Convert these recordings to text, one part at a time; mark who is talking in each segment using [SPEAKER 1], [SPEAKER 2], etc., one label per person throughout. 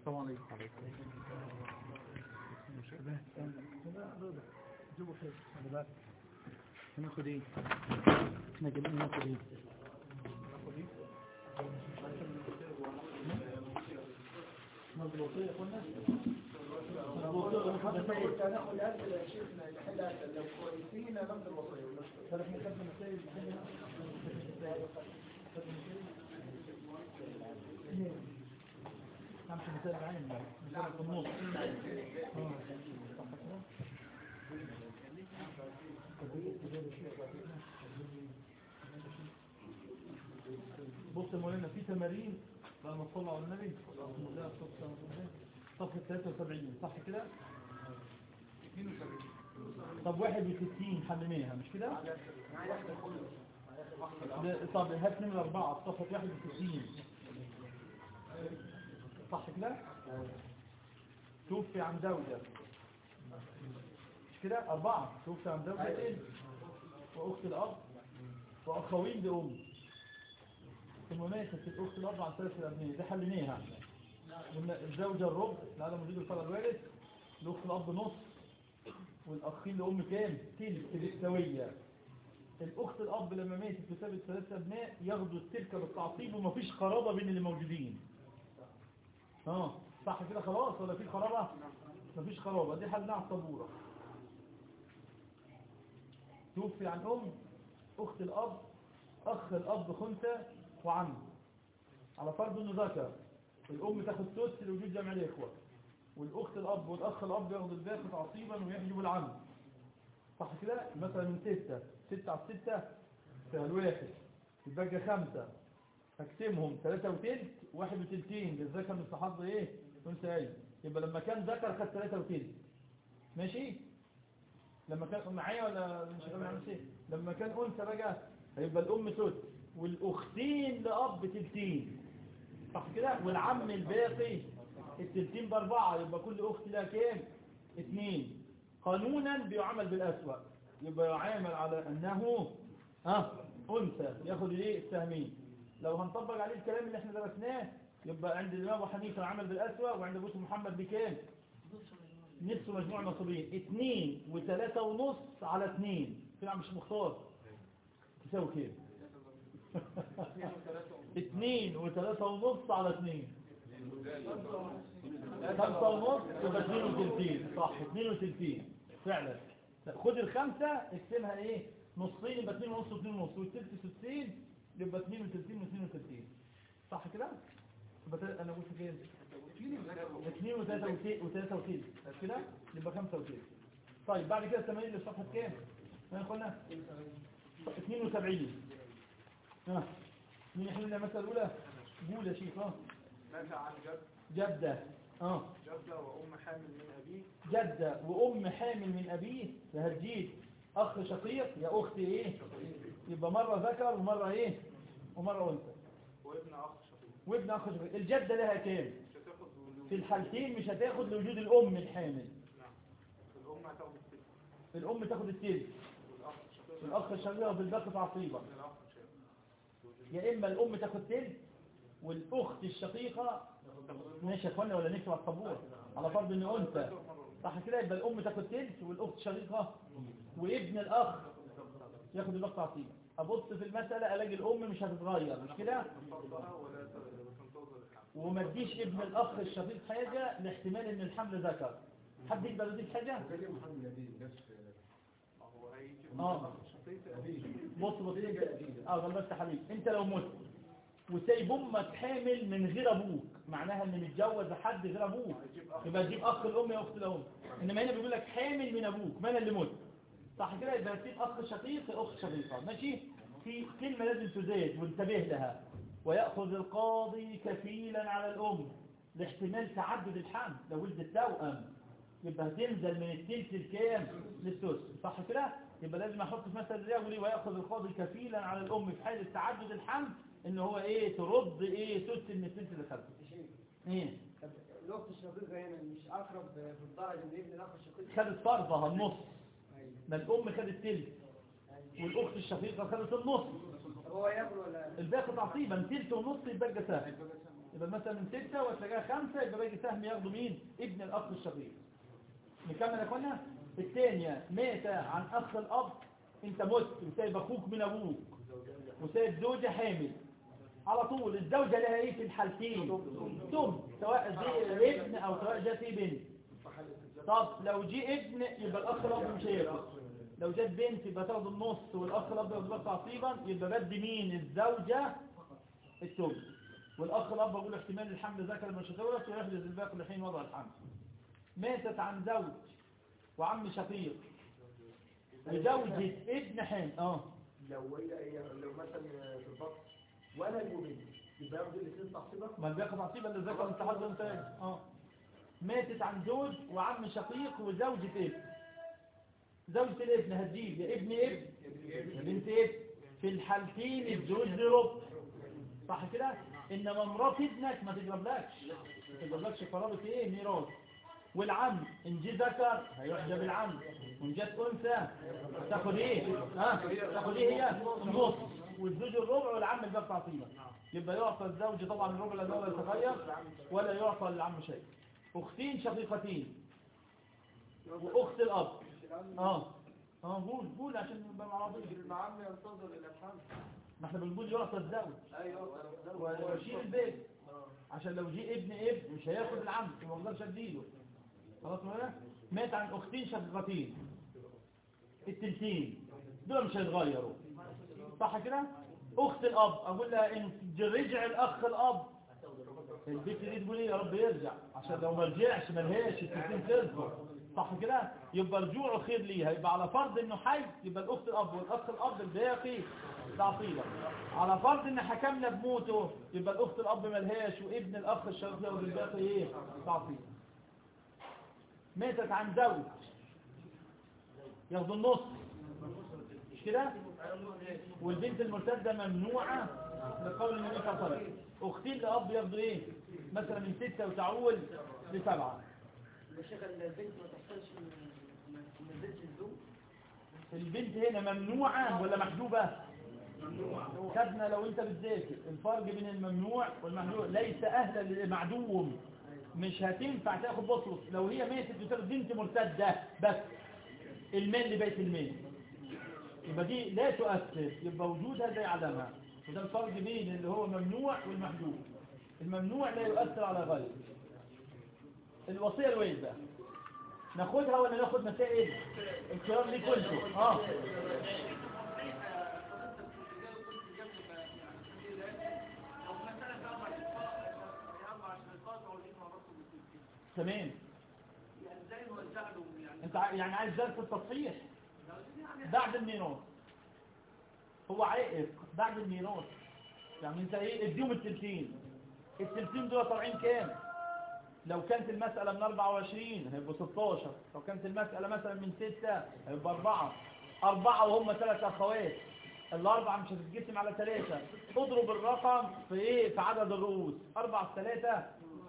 [SPEAKER 1] السلام عليكم مشابهة جيبوا خير خلي بالك ناخد ايه احنا جايبين ناخد ايه ناخد ايه ناخد الوصية يا اخوانا
[SPEAKER 2] هناخد أسئلة يا شيخنا نحل أسئلة لو كويسين ناخد الوصية ولا مش
[SPEAKER 1] طب احنا خدنا مسائل خمس مسائل عين مسائل في النص اه صح كده بص يا مولانا في تمارين لما تصلوا على النبي صفحة 73 صح كده؟ طب 61 حليناها مش كده؟ ده- طب هات نمرة أربعة في صفحة 61 صح كده؟ توفي عن زوجة مش كده؟ أربعة توفي عن زوجة وأخت الأب وأخوين لأم ثم ماتت الأخت الأب عن ثلاث الأبنية دي حليناها قلنا الزوجة الربع لعدم وجود الفرع الوارث الأخت الأب نص والأخين لأم كام؟ تلت بالسوية الأخت الأب لما ماتت بسبب ثلاثة أبناء ياخدوا التركة بالتعصيب ومفيش قرابة بين اللي موجودين اه صح كده خلاص ولا في قرابة؟ مفيش قرابة دي حلنا على الطبورة توفي عن أم أخت الأب أخ الأب خنثى وعم على فرض إنه ذكر الأم تاخد سدس لوجود جمع الإخوة والأخت الأب والأخ الأب ياخد الباقي تعصيبا ويحجب العم صح كده مثلا من ستة ستة على ستة فيها الواحد يبقى خمسة هقسمهم ثلاثة وتلت واحد وتلتين للذكر مستحض ايه انثى ايه يبقى لما كان ذكر خد ثلاثة وتلت ماشي لما كان معايا ولا مش معايا شيء لما كان انثى بقى هيبقى الام سدس والاختين لاب تلتين صح كده والعم الباقي التلتين باربعة يبقى كل اخت لها كام اتنين قانونا بيعمل بالاسوأ يبقى يعامل على انه ها انثى ياخد الايه السهمين لو هنطبق عليه الكلام اللي احنا درسناه يبقى عند الامام ابو حنيفه العمل بالاسوأ وعند ابو يوسف محمد بكام نصف مجموع نصبين اتنين وتلاتة ونص على اتنين كده مش مختار تساوي كام اتنين وتلاتة ونص على اتنين خمسة ونص يبقى اتنين وتلتين صح اتنين وتلتين فعلا خد الخمسة اقسمها ايه نصين يبقى اتنين ونص واتنين ونص والتلت ستين يبقى اتنين وتلتين واثنين وتلتين صح كده؟ يبقى تل- انا قلت كام؟ اتنين وتلاتة وتلت وتلاتة وتلت مش كده؟ يبقى خمسة وتلت طيب بعد كده التمارين اللي في صفحة كام؟ ما قلنا 72 ها مين يحل لنا المسألة الأولى؟ قول يا شيخ اه
[SPEAKER 2] نافع عن جد
[SPEAKER 1] جدة اه
[SPEAKER 2] جدة وأم حامل من أبيه
[SPEAKER 1] جدة وأم حامل من أبيه فهتجيب أخ شقيق يا أخت إيه يبقى مرة ذكر ومرة إيه ومرة أنثى
[SPEAKER 2] وابن أخ شقيق
[SPEAKER 1] وابن أخ شقيق الجدة لها كام
[SPEAKER 2] مش هتاخد وجود
[SPEAKER 1] في الحالتين مش هتاخد لوجود الأم الحامل
[SPEAKER 2] نعم الأم هتاخد الست
[SPEAKER 1] الأم تاخد التلت
[SPEAKER 2] والأخ شقيق
[SPEAKER 1] الأخ الشقيق بالباقي تعصيبا
[SPEAKER 2] من الأخ شقيق
[SPEAKER 1] يا إما الأم تاخد تلت والأخت الشقيقة ماشي يا اخوانا ولا نكتب على الطابور على فرض إن أنثى صح كده يبقى الأم تاخد تلت والأخت الشقيقة وابن الأخ ياخد الباقي تعصيبا أبص في المسألة ألاقي الأم مش هتتغير مش كده
[SPEAKER 2] تفضلها ولا تنتظر الحمل
[SPEAKER 1] وما تديش ابن الأخ الشقيق حاجة لاحتمال إن الحمل ذكر حد يقدر يديك حاجة
[SPEAKER 2] ما هو هيجي
[SPEAKER 1] آه.
[SPEAKER 2] الأخ شقيق
[SPEAKER 1] بص بص انت اه غلبت حبيبي انت لو مت وسايب امك حامل من غير ابوك معناها ان متجوز حد غير ابوك
[SPEAKER 2] هيجيب أخ
[SPEAKER 1] يبقى تجيب اخ الام يا اخت الام انما هنا بيقول لك حامل من ابوك ما انا اللي مت صح كده يبقى تجيب اخ شقيق يا اخت شقيقه ماشي في كلمه لازم تزاد وانتبه لها وياخذ القاضي كفيلا على الام لاحتمال تعدد الحمل لو ولد التوأم يبقى هتنزل من التلت الكام للسدس صح كده يبقى لازم احط في مثل ده يقول وياخذ القاضي كفيلا على الام في حاله تعدد الحمل ان هو ايه ترد ايه سدس من التلت اللي خدته ايه
[SPEAKER 3] طب الأخت الشقيقة هنا مش أقرب في الدرجة من ابن الأخ الشقيق
[SPEAKER 1] خدت فرضها النص
[SPEAKER 3] أيوة.
[SPEAKER 1] ما الام خدت تلت والاخت الشقيقه خدت النص
[SPEAKER 3] طب هو ياكل ولا
[SPEAKER 1] الباقي تعصيبا تلت ونص يبقى سهل يبقى مثلا من ستة وتلاقيها خمسة يبقى باقي سهم ياخده مين ابن الأخ الشقيق نكمل يا اخوانا الثانية مات عن أخ الأب أنت مت وسايب أخوك من أبوك وسايب زوجة حامل على طول الزوجة لها ايه في الحالتين تم سواء جه ابن او سواء جه في بنت طب لو جه ابن يبقى الاخ الاب مش هياخد لو جت بنت يبقى تاخد النص والاخ الاب ياخد تعصيبا يبقى بدي مين الزوجة التم والاخ الاب بقول احتمال الحمل ذكر مش هتورث ويحجز الباقي لحين وضع الحمل ماتت عن زوج وعم شقيق وزوجة ابن حامل اه
[SPEAKER 2] لو هي هي- لو مثلا في البطن وانا المبين يبقى ياخد الاثنين تعصيبه
[SPEAKER 1] ما الباقي تعصيبا للذكر انت حظ انت اه ماتت عن زوج وعم شقيق وزوجة ابن زوجة الابن هتجيب يا ابن ابن يا بنت ابن في الحالتين الزوج لربع صح كده انما مرات ابنك ما تجربلكش ما تجربلكش قرابة ايه ميراث والعم ان جه ذكر هيحجب العم وان جت انثى تاخد ايه ها تاخد ايه هي النص والزوج الربع والعم الباقي تعصيبا يبقى يعطى الزوج طبعا الربع لانه لا يتغير ولا يعطى للعم شيء اختين شقيقتين واخت الاب اه اه قول قول عشان نبقى مع بعض
[SPEAKER 3] العم ينتظر الى الحمل
[SPEAKER 1] ما احنا بنقول يعطى الزوج
[SPEAKER 3] ايوه
[SPEAKER 1] ويشيل البيت عشان لو جه ابن ابن مش هياخد العم وما اقدرش اديله خلاص ولا مات عن اختين شقيقتين التلتين دول مش هيتغيروا صح كده اخت الاب اقول لها ان رجع الاخ الاب البيت دي تقول ايه يا رب يرجع عشان لو ما رجعش ملهاش التلتين تظهر صح كده يبقى رجوعه خير ليها يبقى على فرض انه حي يبقى الاخت الاب والاخ الاب الباقي تعطيله على فرض ان حكمنا بموته يبقى الاخت الاب ملهاش وابن الاخ الشريك ياخد الباقي ايه تعطيله ماتت عن زوج ياخد النص مش كده والبنت المرتدة ممنوعة لقول النبي صلى الله عليه وسلم اختين لاب ياخدوا ايه مثلا من ستة وتعول لسبعة
[SPEAKER 3] الشيخ البنت ما تحصلش من البنت الزوج
[SPEAKER 1] البنت هنا ممنوعة ولا محجوبة خدنا لو انت بتذاكر الفرق بين الممنوع والممنوع ليس اهلا للمعدوم مش هتنفع تاخد بطرس لو هي ماتت بتاخد بنت مرتدة بس المال لبيت المال يبقى دي لا تؤثر يبقى وجودها زي عدمها وده الفرق بين اللي هو ممنوع والمحجوب الممنوع لا يؤثر على غيره الوصية الويل بقى ناخدها ولا ناخد مسائل الخيار ليه كنتوا اه تمام انت ع- يعني عايز درس التصحيح بعد الميراث هو عائق بعد الميراث يعني انت ايه اديهم التلتين التلتين دول طالعين كام لو كانت المسألة من 24 هيبقوا 16 لو كانت المسألة مثلا من 6 هيبقى 4 أربعة وهم ثلاث أخوات الأربعة مش هتتقسم على ثلاثة اضرب الرقم في إيه في عدد الرؤوس أربعة في ثلاثة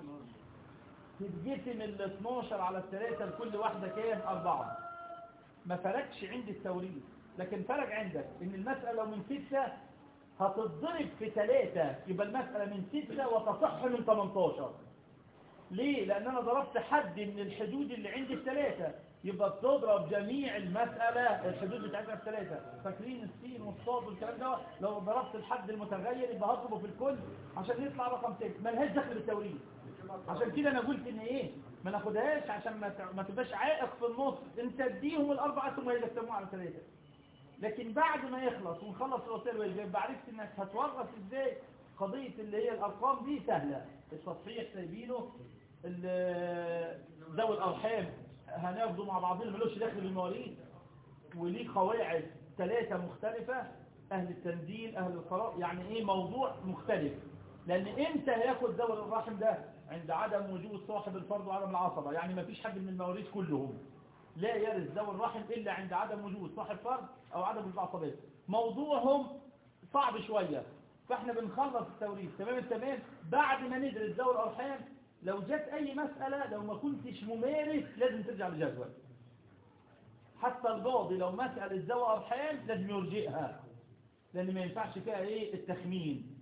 [SPEAKER 1] تتقسم ال 12 على الثلاثة لكل واحدة كام أربعة ما فرقش عند التوريث لكن فرق عندك إن المسألة لو من 6 هتتضرب في ثلاثة يبقى المسألة من 6 وتصح من 18 ليه؟ لأن أنا ضربت حد من الحدود اللي عندي الثلاثة يبقى بتضرب جميع المسألة الحدود بتاعتها الثلاثة فاكرين السين والصاد والكلام ده لو ضربت الحد المتغير يبقى هضربه في الكل عشان يطلع رقم تاني ملهاش دخل بالتوريث عشان كده أنا قلت إن إيه ما ناخدهاش عشان ما تع- ما تبقاش عائق في النص انت اديهم الأربعة ثم يقسموها على ثلاثة لكن بعد ما يخلص ونخلص الوسائل والجاي يبقى عرفت انك هتورث ازاي قضية اللي هي الارقام دي سهلة التصحيح سايبينه ال- ذوي الارحام هناخده مع بعضنا ملوش دخل بالمواريث وليه قواعد ثلاثة مختلفة اهل التنزيل اهل القراء يعني ايه موضوع مختلف لان امتى هياخد ذوي الرحم ده عند عدم وجود صاحب الفرض وعدم العصبة يعني ما فيش حد من المواريث كلهم لا يرث ذوي الرحم إلا عند عدم وجود صاحب فرد أو عدم العصبية موضوعهم صعب شوية فاحنا بنخلص التوريث تمام التمام بعد ما ندرس ذوي الأرحام لو جت أي مسألة لو ما كنتش ممارس لازم ترجع للجدول حتى القاضي لو مسألة ذوي أرحام لازم يرجئها لأن ما ينفعش فيها إيه التخمين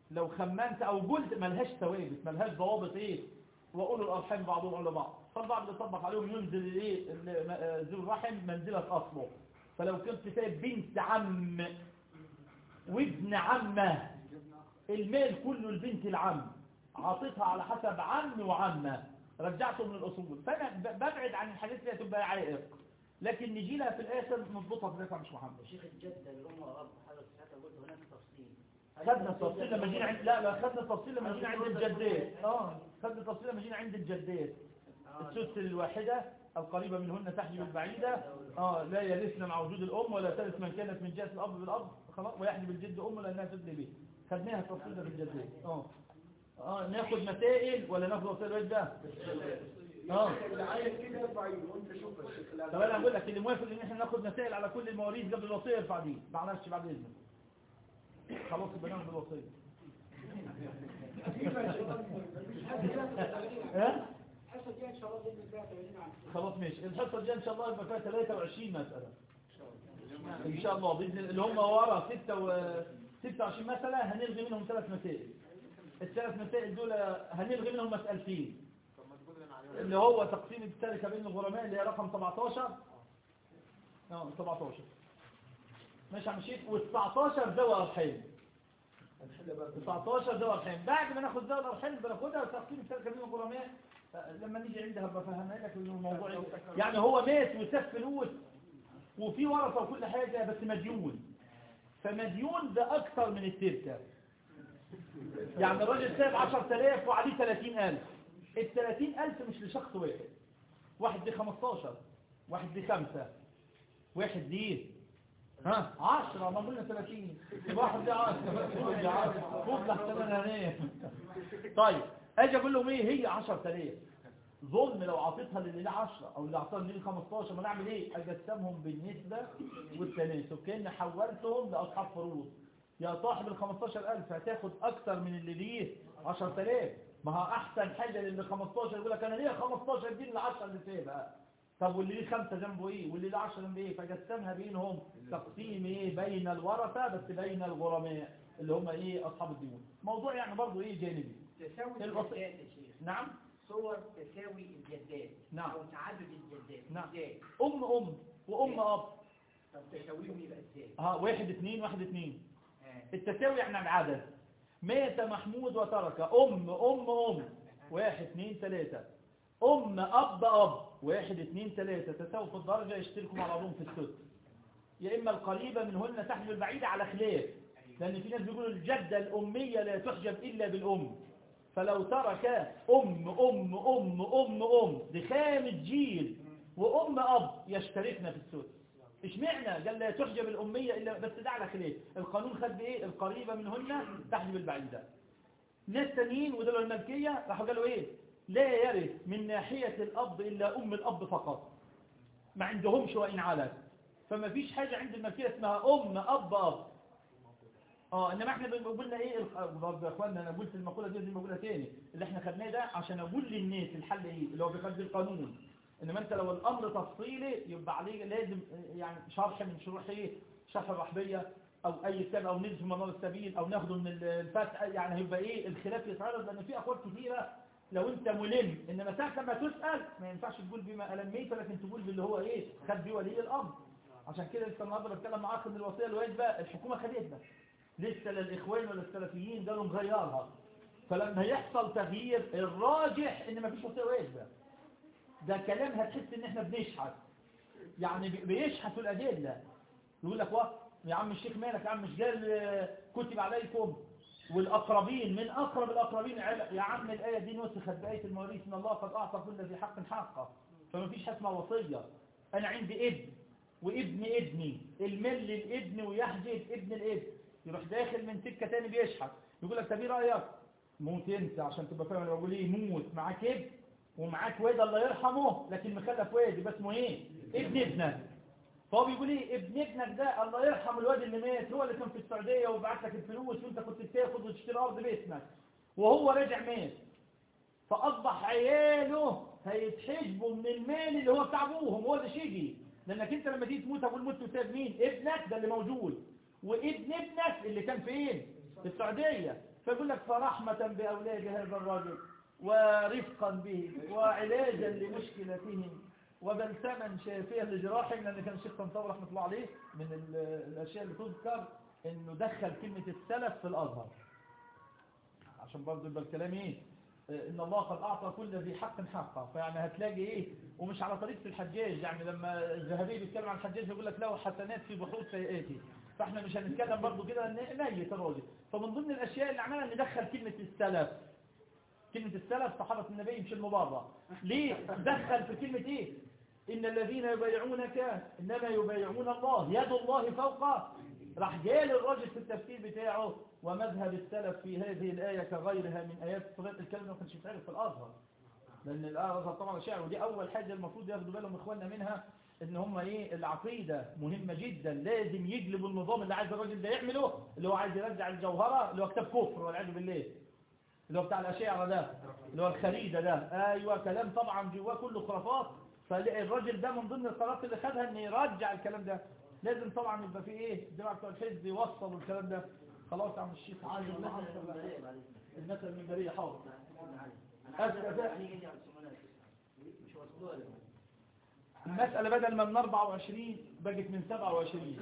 [SPEAKER 1] لو خمنت او قلت ملهاش ثوابت ملهاش ضوابط ايه واقولوا الارحام بعضهم على بعض فالبعض يطبق عليهم ينزل ايه ال- آه، ذو الرحم منزله اصله فلو كنت سايب بنت عم وابن عمه المال كله لبنت العم عاطفها على حسب عم وعمه رجعته من الاصول فانا ب- ببعد عن الحاجات اللي هتبقى عائق لكن نجي لها في الاخر نضبطها في الاخر مش محمد
[SPEAKER 4] شيخ الجدة الأم والأب حضرتك ساعتها قلت هناك تفصيل
[SPEAKER 1] خدنا التفصيل لما جينا عند لا لا خدنا التفصيل لما جينا عند الجدات اه خدنا التفصيل لما جينا عند الجدات السدس الواحدة القريبة منهن تحجب البعيدة اه لا يرثن مع وجود الأم ولا ترث من كانت من جهة الأب بالأب خلاص ويحجب الجد أم لأنها تدلي به خدناها التفصيل ده في الجدات اه اه ناخد مسائل ولا ناخد وسائل الوجه ده اه
[SPEAKER 2] اللي عايز كده يرفع ايده وانت شوف يا شيخ
[SPEAKER 1] طب انا اقول لك اللي موافق ان احنا ناخد مسائل على كل المواريث قبل الوصيه يرفع دي ما عملش بعد اذنك خلاص يبقى ناخد الوصيه ها
[SPEAKER 3] الحصه دي ان شاء الله باذن الله 80 عن
[SPEAKER 1] خلاص ماشي الحصه الجايه ان شاء الله يبقى فيها 23 مساله ان شاء الله باذن اللي هم ورا 6 و 26 مساله هنلغي منهم ثلاث مسائل الثلاث مسائل دول هنلغي منهم مسالتين اللي هو تقسيم التركه بين الغرماء اللي هي رقم 17 اه 17 ماشي يا عم شيخ وال19 دواء الحين
[SPEAKER 2] هنحل بقى
[SPEAKER 1] 19 دواء الحين بعد ما ناخد دواء الحين بناخدها تقسيم التركه بين الغرماء آه، لما نيجي عندها بفهمها لك إنه الموضوع يعني هو مات وساب فلوس وفي ورثه وكل حاجه بس مديون فمديون ده اكثر من التركه يعني الراجل ساب 10000 وعليه 30000 ال 30000 مش لشخص واحد واحد دي 15 واحد دي 5 واحد دي ها 10 ما قلنا 30 واحد دي 10 فوق دي 10 فوق لحسن انا هنام طيب اجي اقول لهم ايه هي 10000 ظلم لو عطيتها للي له 10 او اللي اعطاها للي 15 ما نعمل ايه اقسمهم بالنسبه والتناسب كان حولتهم لاصحاب فروض يا صاحب ال 15000 هتاخد اكتر من اللي ليه 10000 ما هو احسن حاجه للي 15 يقول لك انا ليه 15 دي ال 10 اللي سايبها طب واللي ليه 5 ذنبه ايه واللي ليه 10 ذنبه ايه فقسمها بينهم تقسيم ايه بين الورثه بس بين الغرماء اللي هم ايه اصحاب الديون موضوع يعني برضه ايه جانبي
[SPEAKER 3] تساوي
[SPEAKER 1] الوصي-
[SPEAKER 3] الجدات يا شيخ
[SPEAKER 1] نعم
[SPEAKER 3] صور تساوي الجدات
[SPEAKER 1] نعم.
[SPEAKER 3] او تعدد الجدات
[SPEAKER 1] نعم.
[SPEAKER 3] ازاي
[SPEAKER 1] ام ام وام اب
[SPEAKER 3] طب تساويهم يبقى ازاي
[SPEAKER 1] ها واحد اثنين واحد اثنين
[SPEAKER 3] آه.
[SPEAKER 1] التساوي يعني العدد مات محمود وترك أم أم أم واحد اثنين ثلاثة أم أب أب واحد اثنين ثلاثة تساوي في الدرجة يشتركوا مع بعضهم في السدس يا إما القريبة منهن تحمل البعيدة على خلاف لأن في ناس بيقولوا الجدة الأمية لا تحجب إلا بالأم فلو ترك أم أم أم أم أم دي خامس جيل وأم أب يشتركن في السدس اشمعنى قال لا تحجب الأمية إلا بس ده على خلاف القانون خد بإيه القريبة منهن تحجب البعيدة ناس تانيين ودول الملكية راحوا قالوا إيه لا يرث من ناحية الأب إلا أم الأب فقط ما عندهمش وإن علت فما فيش حاجة عند الملكية اسمها أم أب أب اه انما احنا قلنا ايه الخ- برضه يا اخوانا انا قلت المقوله دي زي ما بقولها تاني اللي احنا خدناه ده عشان اقول للناس الحل ايه اللي هو بيخرج القانون انما انت لو الامر تفصيلي يبقى عليه لازم يعني شرح من شروح ايه شرح الرحبيه او اي كتاب او ننزل في منار السبيل او ناخده من الفتح يعني هيبقى ايه الخلاف يتعرض لان في اقوال كثيره لو انت ملم انما ساعه لما تسال ما ينفعش تقول بما الميت لكن تقول باللي هو ايه خد بيه ولي الامر عشان كده لسه النهارده بتكلم معاك ان الوصيه الواجبه الحكومه خدتها لسه للاخوان ولا السلفيين قالوا نغيرها فلما يحصل تغيير الراجح ان مفيش وصيه واجبه ده كلام هتحس ان احنا بنشحت يعني بي- بيشحتوا الادله يقول لك واه يا عم الشيخ مالك يا عم مش قال آه، كتب عليكم والاقربين من اقرب الاقربين عل- يا عم الايه دي نسخت بايه المواريث ان الله قد اعطى كل ذي حق حقه فما فيش حاجه اسمها وصيه انا عندي ابن وابن ابني المل الابن ويحجب ابن الابن يروح داخل من سكه تاني بيشحت يقول لك طب ايه رايك موت انت عشان تبقى فاهم انا بقول ايه موت معاك ابن ومعاك واد الله يرحمه لكن مخلف واد يبقى اسمه ايه ابن ابنك فهو بيقول ايه ابن ابنك ده الله يرحم الواد اللي مات هو اللي كان في السعوديه وبعت لك الفلوس وانت كنت بتاخد وتشتري ارض باسمك وهو راجع مات فاصبح عياله هيتحجبوا من المال اللي هو بتاع ابوهم هو اللي شيجي لانك انت لما تيجي تموت ابو الموت وساب مين ابنك ده اللي موجود وابن ابنك اللي كان فين في السعوديه فيقول لك فرحمة بأولاد هذا الرجل ورفقا به وعلاجا لمشكلتهم وبلسما شافيا لجراحهم لأن كان الشيخ طنطاوي رحمة الله عليه من ال- الأشياء اللي تذكر إنه دخل كلمة السلف في الأزهر عشان برضه يبقى الكلام إيه آه، إن الله قد أعطى كل ذي حق حقه فيعني هتلاقي إيه ومش على طريقة الحجاج يعني لما الذهبي بيتكلم عن الحجاج يقول لك له حسنات في بحور سيئاته فاحنا مش هنتكلم برضه كده ن- ميت الراجل فمن ضمن الأشياء اللي عملها ندخل كلمة السلف كلمة السلف صحابة النبي مش المبارة ليه دخل في كلمة ايه إن الذين يبايعونك إنما يبايعون الله يد الله فوق راح جال الراجل في التفسير بتاعه ومذهب السلف في هذه الآية كغيرها من آيات صلاة الكلام ده ما كانش يتعرف في الأزهر لأن الأزهر طبعا شعر ودي أول حاجة المفروض ياخدوا بالهم إخواننا منها إن هم إيه العقيدة مهمة جدا لازم يجلبوا النظام اللي عايز الراجل ده يعمله اللي هو عايز يرجع الجوهرة اللي هو كتاب كفر والعياذ بالله اللي هو بتاع الأشاعرة ده اللي هو الخريدة ده أيوة كلام طبعا جواه كله خرافات فالراجل ده من ضمن القرارات اللي خدها إن يرجع الكلام ده لازم طبعا يبقى فيه إيه جماعة بتوع الحزب يوصلوا الكلام ده خلاص يا عم الشيخ عايز المثل المنبرية حاضر أسأل ده.
[SPEAKER 4] مش وصلوها لهم
[SPEAKER 1] المسألة بدل ما من 24 بقت من 27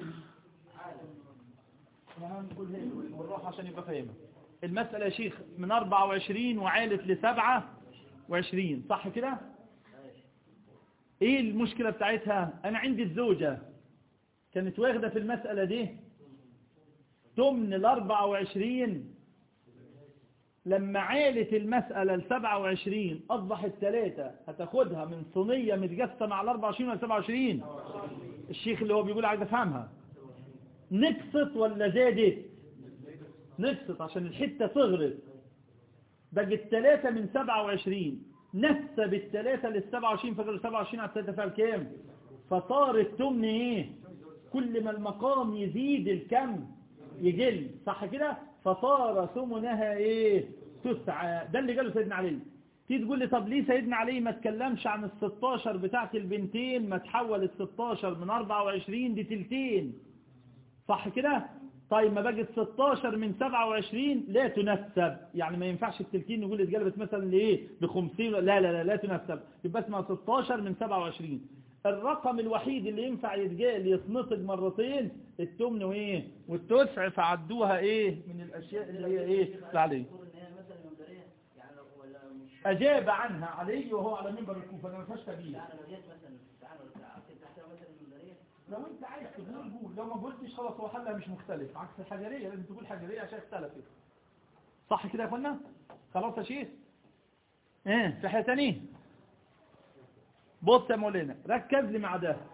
[SPEAKER 1] احنا هنقول هي بالراحة عشان يبقى فاهمة المسألة يا شيخ من 24 وعالت ل 27 صح كده ايه المشكلة بتاعتها انا عندي الزوجة كانت واخدة في المسألة دي تمن ال 24 لما عالت المسألة ل 27 أصبحت ثلاثة هتاخدها من صينية متقسمة على 24 ولا 27 الشيخ اللي هو بيقول عايز أفهمها نقصت ولا زادت نقصت عشان الحتة صغرت بقت ثلاثة من 27 نسب الثلاثة لل 27 فقالوا 27 على الثلاثة فيها كام فصار التمن ايه كل ما المقام يزيد الكم يقل صح كده فصار ثمنها ايه تسعة ده اللي قاله سيدنا علي تيجي تقول لي طب ليه سيدنا علي ما تكلمش عن ال 16 بتاعت البنتين ما تحول ال 16 من 24 دي تلتين صح كده طيب ما بقت 16 من 27 لا تنسب يعني ما ينفعش التلتين نقول اتقلبت مثلا لايه ب 50 لا لا لا لا تنسب يبقى اسمها 16 من 27 الرقم الوحيد اللي ينفع يتقال يتنطق مرتين التمن وايه والتسع فعدوها ايه من الاشياء اللي هي ايه لا عليه
[SPEAKER 4] المفروض ان هي مثلا منبريه يعني لو ولا مش
[SPEAKER 1] اجاب عنها علي وهو على منبر الكوفه انا ما فيهاش تبيين
[SPEAKER 4] يعني لو جت مثلا تعالى عقد تحتها مثلا منبريه
[SPEAKER 1] لو انت عايز تقول قول لو ما قلتش خلاص هو حلها مش مختلف عكس الحجريه لازم تقول حجريه عشان اختلفت صح كده يا اخوانا خلاص يا شيخ ايه في حاجه ثانيه بص يا مولانا ركز لي مع ده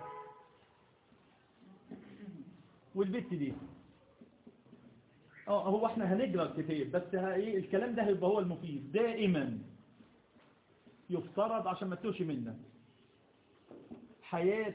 [SPEAKER 1] والبت دي اه هو احنا هنقرا الكتاب بس ها ايه الكلام ده هيبقى هو المفيد دائما يفترض عشان ما تتوش منا حياه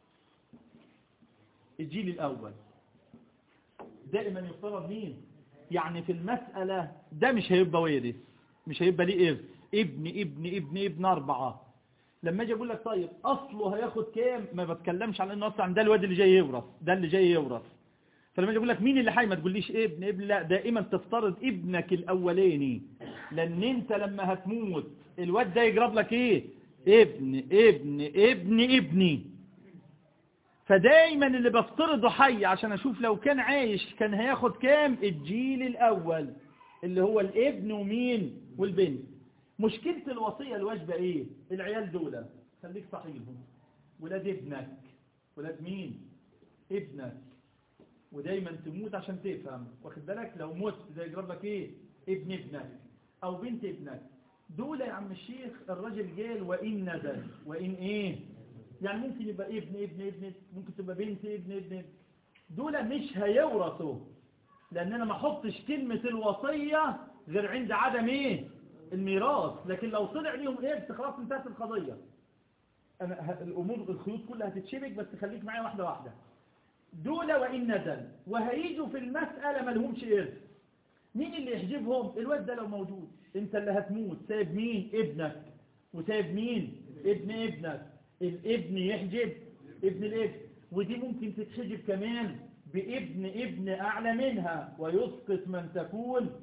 [SPEAKER 1] الجيل الأول دائما يفترض مين يعني في المسألة ده مش هيبقى وارث مش هيبقى ليه إرث ابن ابن ابن ابن أربعة لما اجي اقول لك طيب اصله هياخد كام ما بتكلمش على انه اصلا ده الواد اللي جاي يورث ده اللي جاي يورث فلما اجي اقول لك مين اللي حي ما تقوليش ابن ابن لا دائما تفترض ابنك الاولاني لان انت لما هتموت الواد ده يجرب لك ايه ابن ابن ابن ابني فدايما اللي بفترضه حي عشان اشوف لو كان عايش كان هياخد كام الجيل الاول اللي هو الابن ومين والبنت مشكلة الوصية الواجبة ايه العيال دول خليك صحيحهم ولاد ابنك ولاد مين ابنك ودايما تموت عشان تفهم واخد بالك لو مت ده يجرب لك ايه ابن ابنك او بنت ابنك دول يا عم الشيخ الراجل قال وان نزل وان ايه يعني ممكن يبقى ابن ابن ابن ممكن تبقى بنت ابن ابن دول مش هيورثوا لان انا ما احطش كلمة الوصية غير عند عدم ايه الميراث لكن لو طلع ليهم ايه خلاص انتهت القضية انا ه- الامور الخيوط كلها هتتشبك بس خليك معايا واحدة واحدة دول وان نزل وهيجوا في المسألة ما لهمش ارث مين اللي يحجبهم الواد ده لو موجود انت اللي هتموت سايب مين ابنك وسايب مين ابن ابنك الابن يحجب ابن الابن ودي ممكن تتحجب كمان بابن ابن اعلى منها ويسقط من تكون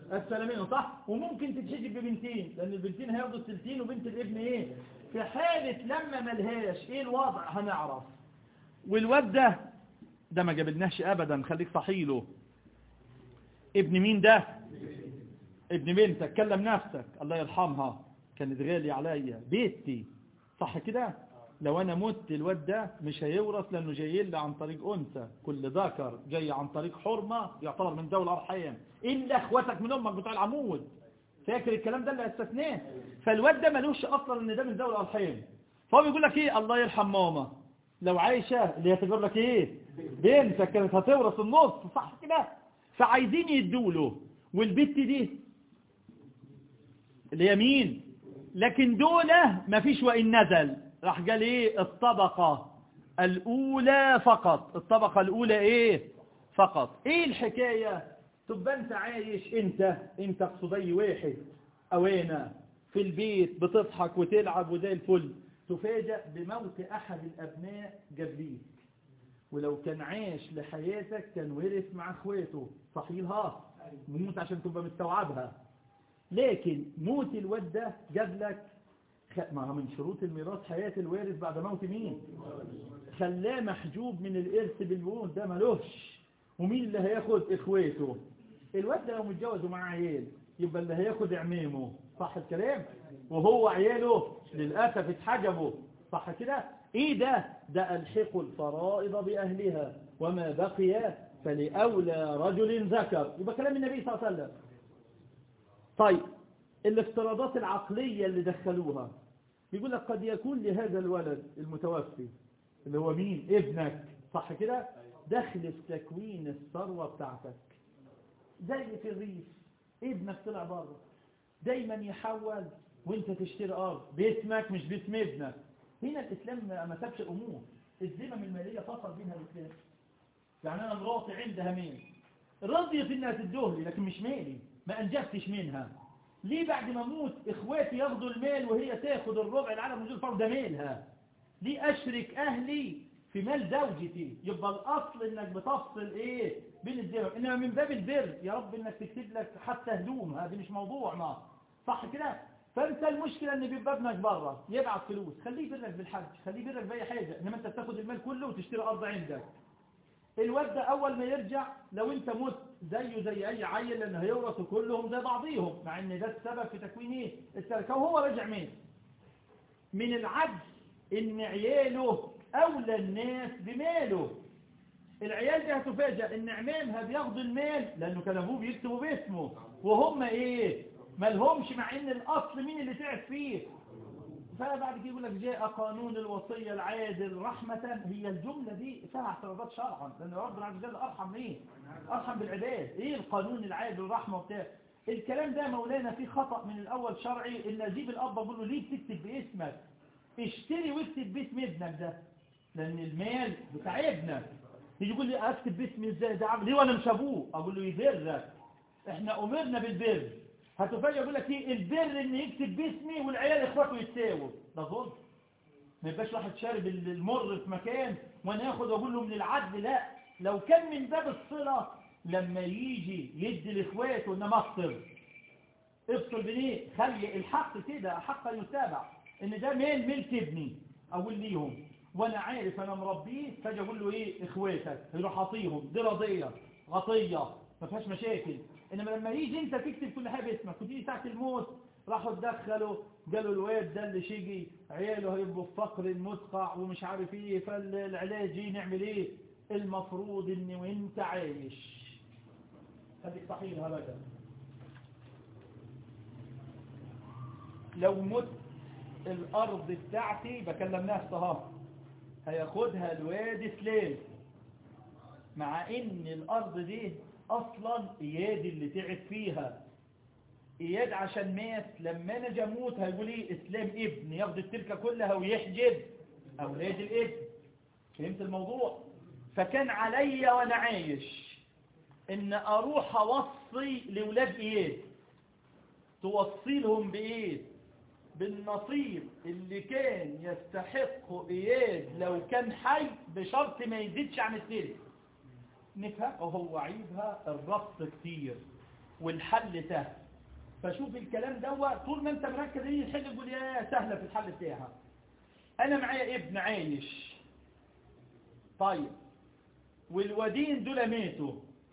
[SPEAKER 1] السلامين صح وممكن تتحجب ببنتين لان البنتين هياخدوا التلتين وبنت الابن ايه في حالة لما ملهاش ايه الوضع هنعرف والواد ده ده ما جابلناش ابدا خليك صحيله ابن مين ده ابن بنتك كلم نفسك الله يرحمها كانت غالية عليا بيتي صح كده لو انا مت الواد ده مش هيورث لانه جاي لي عن طريق انثى كل ذكر جاي عن طريق حرمة يعتبر من ذوي الارحام الا اخواتك من امك بتوع العمود فاكر الكلام ده اللي استثناه فالواد ده ملوش اصلا ان ده من ذوي الارحام فهو بيقول لك ايه الله يرحم ماما لو عايشة اللي هتجيب لك ايه بنتك كانت هتورث النص صح كده فعايزين يدوله والبت دي اللي هي مين لكن دولة مفيش وإن نزل راح قال ايه الطبقة الأولى فقط الطبقة الأولى ايه فقط ايه الحكاية تبقى انت عايش انت انت قصدي واحد اوينا في البيت بتضحك وتلعب وزي الفل تفاجأ بموت أحد الأبناء قبليك ولو كان عايش لحياتك كان ورث مع اخواته صحيحها موت عشان تبقى مستوعبها لكن موت الواد ده جاب لك خ- ما هو من شروط الميراث حياة الوارث بعد موت مين خلاه محجوب من الإرث بالموت ده ملوش ومين اللي هياخد إخواته الواد ده لو متجوز ومعاه عيال يبقى اللي هياخد عمامه صح الكلام وهو عياله للأسف اتحجبوا صح كده ايه ده ده الحق الفرائض بأهلها وما بقي فلأولى رجل ذكر يبقى كلام النبي صلى الله عليه وسلم طيب الافتراضات العقلية اللي دخلوها بيقول لك قد يكون لهذا الولد المتوفي اللي هو مين ابنك صح كده دخل في تكوين الثروة بتاعتك زي في الريف ابنك طلع بره دايما يحول وانت تشتري ارض باسمك مش باسم ابنك هنا الاسلام ما سابش الامور الذمم الماليه فصل بينها الاسلام يعني انا مراتي عندها مال رضيت انها تدوه لي لكن مش مالي ما انجبتش منها ليه بعد ما اموت اخواتي ياخدوا المال وهي تاخد الربع العالم وجود فرض ده مالها ليه اشرك اهلي في مال زوجتي يبقى الاصل انك بتفصل ايه بين الذمم انما من باب البر يا رب انك تكتب لك حتى هدوم هذه مش موضوعنا صح كده فانت المشكلة ان بيبقى ابنك بره يبعت فلوس خليه يبرك بالحج خليه يبرك باي حاجة انما انت بتاخد المال كله وتشتري ارض عندك الواد ده اول ما يرجع لو انت مت زيه زي اي عيل لان هيورثوا كلهم زي بعضيهم مع ان ده السبب في تكوين ايه التركه وهو راجع مين من العدل ان عياله اولى الناس بماله العيال دي هتفاجأ ان عمامها بياخدوا المال لانه كان ابوه بيكتبوا باسمه وهم ايه مالهمش مع ان الاصل مين اللي تعب فيه فبعد كده يقول لك جاء قانون الوصية العادل رحمة هي الجملة دي فيها اعتراضات شرعا لان ربنا عز وجل ارحم ايه ارحم بالعباد ايه القانون العادل الرحمة وبتاع الكلام ده مولانا فيه خطأ من الاول شرعي ان اجيب الاب اقول له ليه بتكتب باسمك اشتري واكتب باسم ابنك ده لان المال بتاع ابنك يجي يقول لي اكتب باسمي ازاي ده عامل ليه وانا مش ابوه اقول له يبرك احنا امرنا بالبر هتفاجئ يقول لك ايه البر ان يكتب باسمي والعيال اخواته يتساووا ده ظلم ما يبقاش واحد شارب المر في مكان وانا اخد واقول له من العدل لا لو كان من باب الصله لما يجي يدي لاخواته انما افصل افصل بين ايه خلي الحق كده حقا يتابع ان ده مال ملك ابني اقول ليهم وانا عارف انا مربيه فاجي اقول له ايه اخواتك يروح اعطيهم دي رضيه غطيه ما فيهاش مشاكل انما لما يجي انت تكتب كل حاجه باسمك وتيجي ساعه الموت راحوا تدخلوا قالوا الواد ده اللي شيجي عياله هيبقوا في فقر مدقع ومش عارف ايه فالعلاج ايه نعمل ايه المفروض ان وانت عايش خليك صحيح بقى لو مت الارض بتاعتي بكلم ناس اهو هياخدها الواد سلام مع ان الارض دي اصلا اياد اللي تعب فيها اياد عشان مات لما انا اجي اموت هيقول ايه اسلام ابن ياخد التركه كلها ويحجب اولاد الابن فهمت الموضوع فكان عليا وانا عايش ان اروح اوصي لاولاد اياد توصي لهم بايه بالنصيب اللي كان يستحق اياد لو كان حي بشرط ما يزيدش عن الثلث نفهم وهو عيبها الربط كتير والحل سهل فشوف الكلام دوا طول ما انت مركز ايه الحل يقول يا سهلة في الحل بتاعها انا معايا ابن عايش طيب والوادين دول ماتوا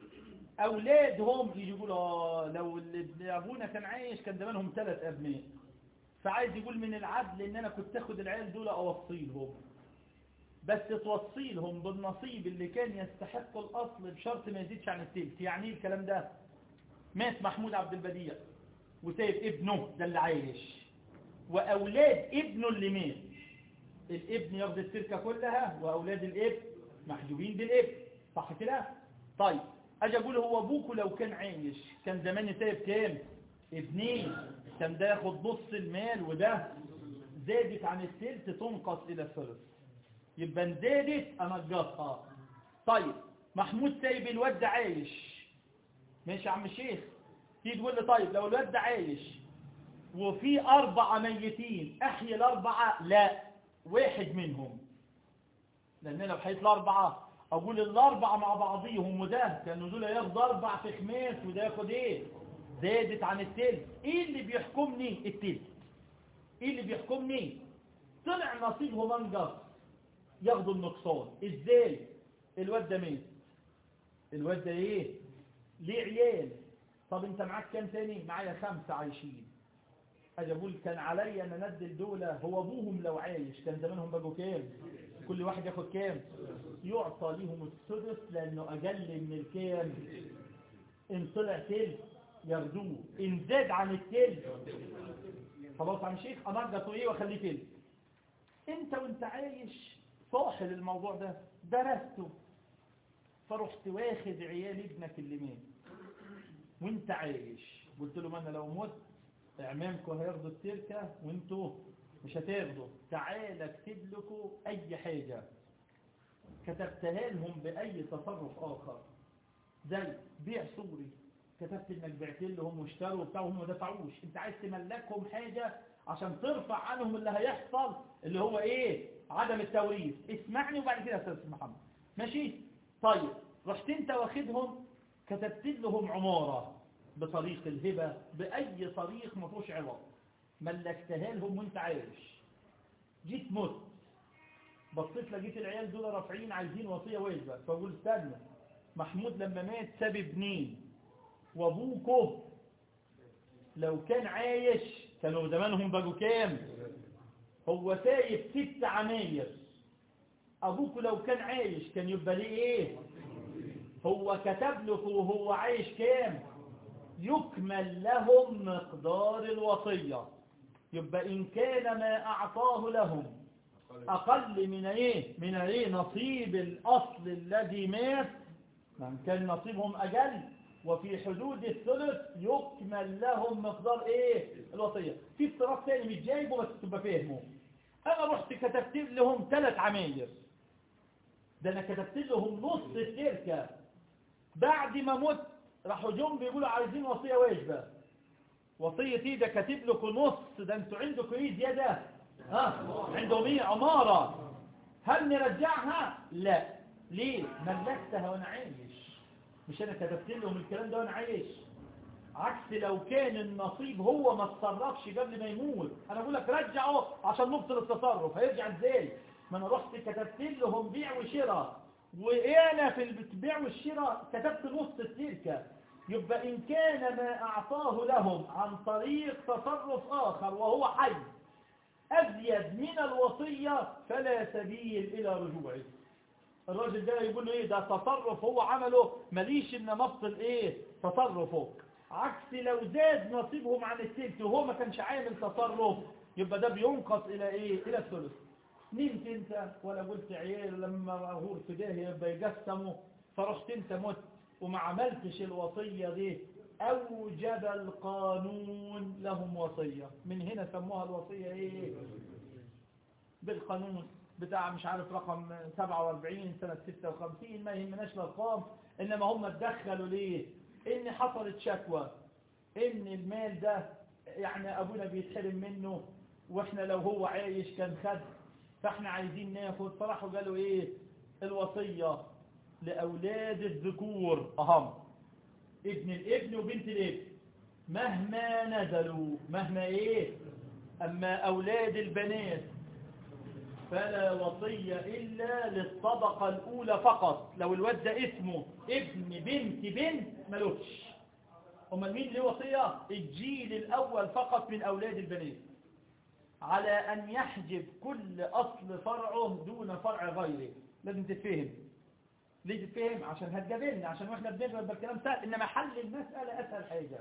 [SPEAKER 1] اولادهم يجي يقولوا آه، لو ال- ابونا كان عايش كان زمانهم ثلاث ابناء فعايز يقول من العدل ان انا كنت اخد العيال دول اوصيلهم بس توصيلهم بالنصيب اللي كان يستحق الاصل بشرط ما يزيدش عن التلت يعني ايه الكلام ده مات محمود عبد البديع وسايب ابنه ده اللي عايش واولاد ابنه اللي مات الابن ياخد التركه كلها واولاد الابن محجوبين بالابن صح كده طيب اجي اقول هو ابوكوا لو كان عايش كان زمان سايب كام ابنين كان ده ياخد نص المال وده زادت عن التلت تنقص الى الثلث يبقى إن زادت انقصها طيب محمود سايب الواد ده عايش ماشي يا عم الشيخ تيجي تقول لي طيب لو الواد ده عايش وفي أربعة ميتين أحيي الأربعة لا واحد منهم لأن لو حيث الأربعة أقول الأربعة مع بعضيهم وده كانوا دول ياخد أربع في خماس وده ياخد إيه زادت عن التلت إيه اللي بيحكمني التلت إيه اللي بيحكمني طلع نصيبه منقص ياخدوا النقصان إزاي الواد ده مات الواد ده إيه ليه عيال طب انت معاك كام تاني معايا خمسة عايشين اجي اقول كان عليا ان انزل دولة هو ابوهم لو عايش كان زمانهم بقوا كام كل واحد ياخد كام يعطى ليهم السدس لانه اقل من الكام ان طلع تلت ياخدوه ان زاد عن التلت خلاص عم شيخ انقصه ايه واخليه تلت انت وانت عايش صاحل الموضوع ده درسته فرحت واخد عيال ابنك اللي مات وانت عايش قلت له ما انا لو مت اعمامكم هياخدوا التركة وانتوا مش هتاخدوا تعال اكتب لكم اي حاجة كتبتها لهم باي تصرف اخر زي بيع سوري كتبت انك بعت لهم واشتروا بتاع وهم ما دفعوش انت عايز تملكهم حاجة عشان ترفع عنهم اللي هيحصل اللي هو ايه عدم التوريث اسمعني وبعد كده يا استاذ محمد ماشي طيب رحت انت واخدهم كتبت لهم عمارة بطريق الهبة بأي طريق ما فيهوش عوض ملكتها لهم وانت عايش جيت مت بصيت لقيت العيال دول رافعين عايزين وصية واجبة فقول استنى محمود لما مات ساب ابنين وابوكو لو كان عايش كانوا زمانهم بقوا كام هو سايب ست عماير ابوكو لو كان عايش كان يبقى ليه ايه هو كتب لكم وهو عايش كام يكمل لهم مقدار الوصية يبقى إن كان ما أعطاه لهم أقل من إيه من إيه نصيب الأصل الذي مات من كان نصيبهم أجل وفي حدود الثلث يكمل لهم مقدار إيه الوصية في افتراض تاني مش جايبه بس تبقى فاهمه أنا رحت كتبت لهم ثلاث عماير ده أنا كتبت لهم نص التركة بعد ما مت راحوا جم بيقولوا عايزين وصية واجبة وصية ايه ده كاتب لكم نص ده انتوا عندكم ايه زيادة ها عندهم ايه عمارة هل نرجعها لا ليه ملكتها وانا عايش مش انا كتبت لهم الكلام ده وانا عايش عكس لو كان النصيب هو ما اتصرفش قبل ما يموت انا بقول لك رجعه عشان نبطل التصرف هيرجع ازاي ما انا رحت كتبت لهم بيع وشراء وانا في البيع والشراء كتبت نص التركة يبقى إن كان ما أعطاه لهم عن طريق تصرف آخر وهو حي أزيد من الوصية فلا سبيل إلى رجوعه الراجل ده يقول له إيه ده تصرف هو عمله ماليش إن مبطل إيه تصرفه عكس لو زاد نصيبهم عن التلت وهو ما كانش عامل تصرف يبقى ده بينقص إلى إيه إلى الثلث نمت انت ولا قلت عيال لما غور في ده يبقى يقسموا فرحت انت مت وما عملتش الوصية دي أوجب القانون لهم وصية من هنا سموها الوصية ايه بالقانون بتاع مش عارف رقم 47 سنة 56 ما يهمناش الأرقام إنما هم اتدخلوا ليه إن حصلت شكوى إن المال ده يعني أبونا بيتحرم منه وإحنا لو هو عايش كان خد فإحنا عايزين ناخد فراحوا قالوا إيه الوصية لأولاد الذكور أهم ابن الابن وبنت الابن مهما نزلوا مهما ايه اما اولاد البنات فلا وصية الا للطبقة الاولى فقط لو الواد ده اسمه ابن بنت بنت ملوش امال مين اللي وصية الجيل الاول فقط من اولاد البنات على ان يحجب كل اصل فرعه دون فرع غيره لازم تتفهم ليه تتفهم عشان هتجابلنا عشان واحنا بنجرب بالكلام سهل انما حل المسألة اسهل حاجة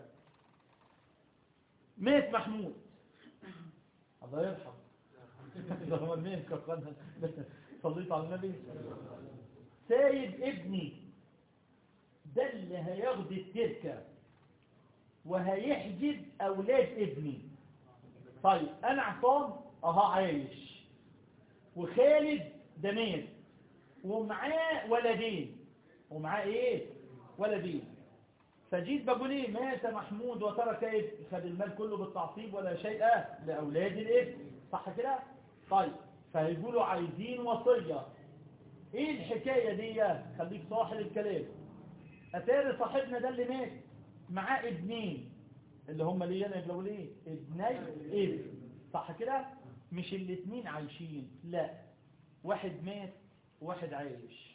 [SPEAKER 1] مات محمود الله يرحم اللهم مين كفرنا صليت على النبي سايب ابني ده اللي هياخد التركة وهيحجب اولاد ابني طيب انا عصام اها عايش وخالد ده مات ومعاه ولدين ومعاه ايه ولدين فجيت بقول ايه مات محمود وترك ابن خد المال كله بالتعصيب ولا شيء لاولاد الابن صح كده طيب فهيقولوا عايزين وصيه ايه الحكايه دي خليك صاحب الكلام اتاري صاحبنا ده اللي مات معاه ابنين اللي هم ليه انا بقول ايه ابني ابن صح كده مش الاثنين عايشين لا واحد مات وواحد عايش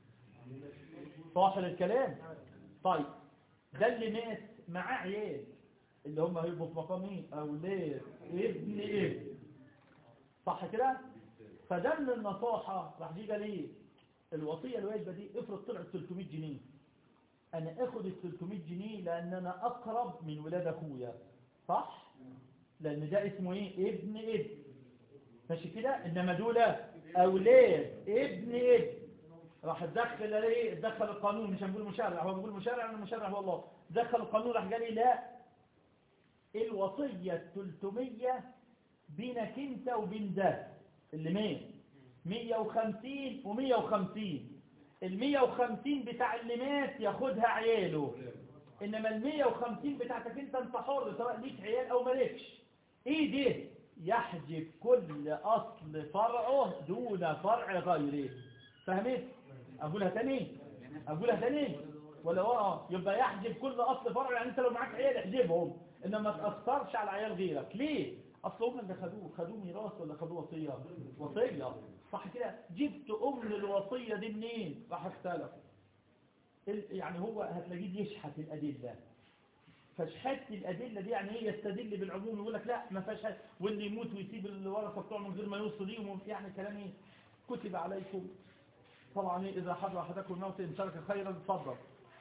[SPEAKER 1] صاحب الكلام طيب ده اللي مات معاه عيال اللي هم هيبقوا في مقام ايه اولاد ابن ابن صح كده فده من النصاحة راح جيجا ليه الوصية الواجبة دي افرض طلعت 300 جنيه انا اخد ال 300 جنيه لان انا اقرب من ولاد اخويا صح لان ده اسمه ايه ابن ابن ماشي كده انما دول اولاد ابن ابن راح تدخل ايه تدخل القانون مش هنقول مشرع هو بيقول مشرع انا مشرع هو الله دخل القانون راح قال لي لا الوصية 300 بينك انت وبين ده اللي مين 150 و150 ال 150 بتاع اللي مات ياخدها عياله انما ال 150 بتاعتك انت انت حر سواء ليك عيال او مالكش ايه ده يحجب كل اصل فرعه دون فرع غيره فهمت اقولها تاني اقولها تاني ولا اه يبقى يحجب كل اصل فرع يعني انت لو معاك عيال احجبهم انما ما تاثرش على عيال غيرك ليه اصل هم اللي خدوه خدوه ميراث ولا خدوه وصيه وصيه صح كده جبت ام الوصيه دي منين راح اختلف ال- يعني هو هتلاقيه يشحت الادله فشحت الادله دي يعني ايه يستدل بالعموم يقول لك لا ما فيهاش حاجة. واللي يموت ويسيب الورثه بتوعه من غير ما يوصي ليهم يعني كلام ايه كتب عليكم طبعا إيه إذا حضر أحدكم الموت إن ترك خيرا اتفضل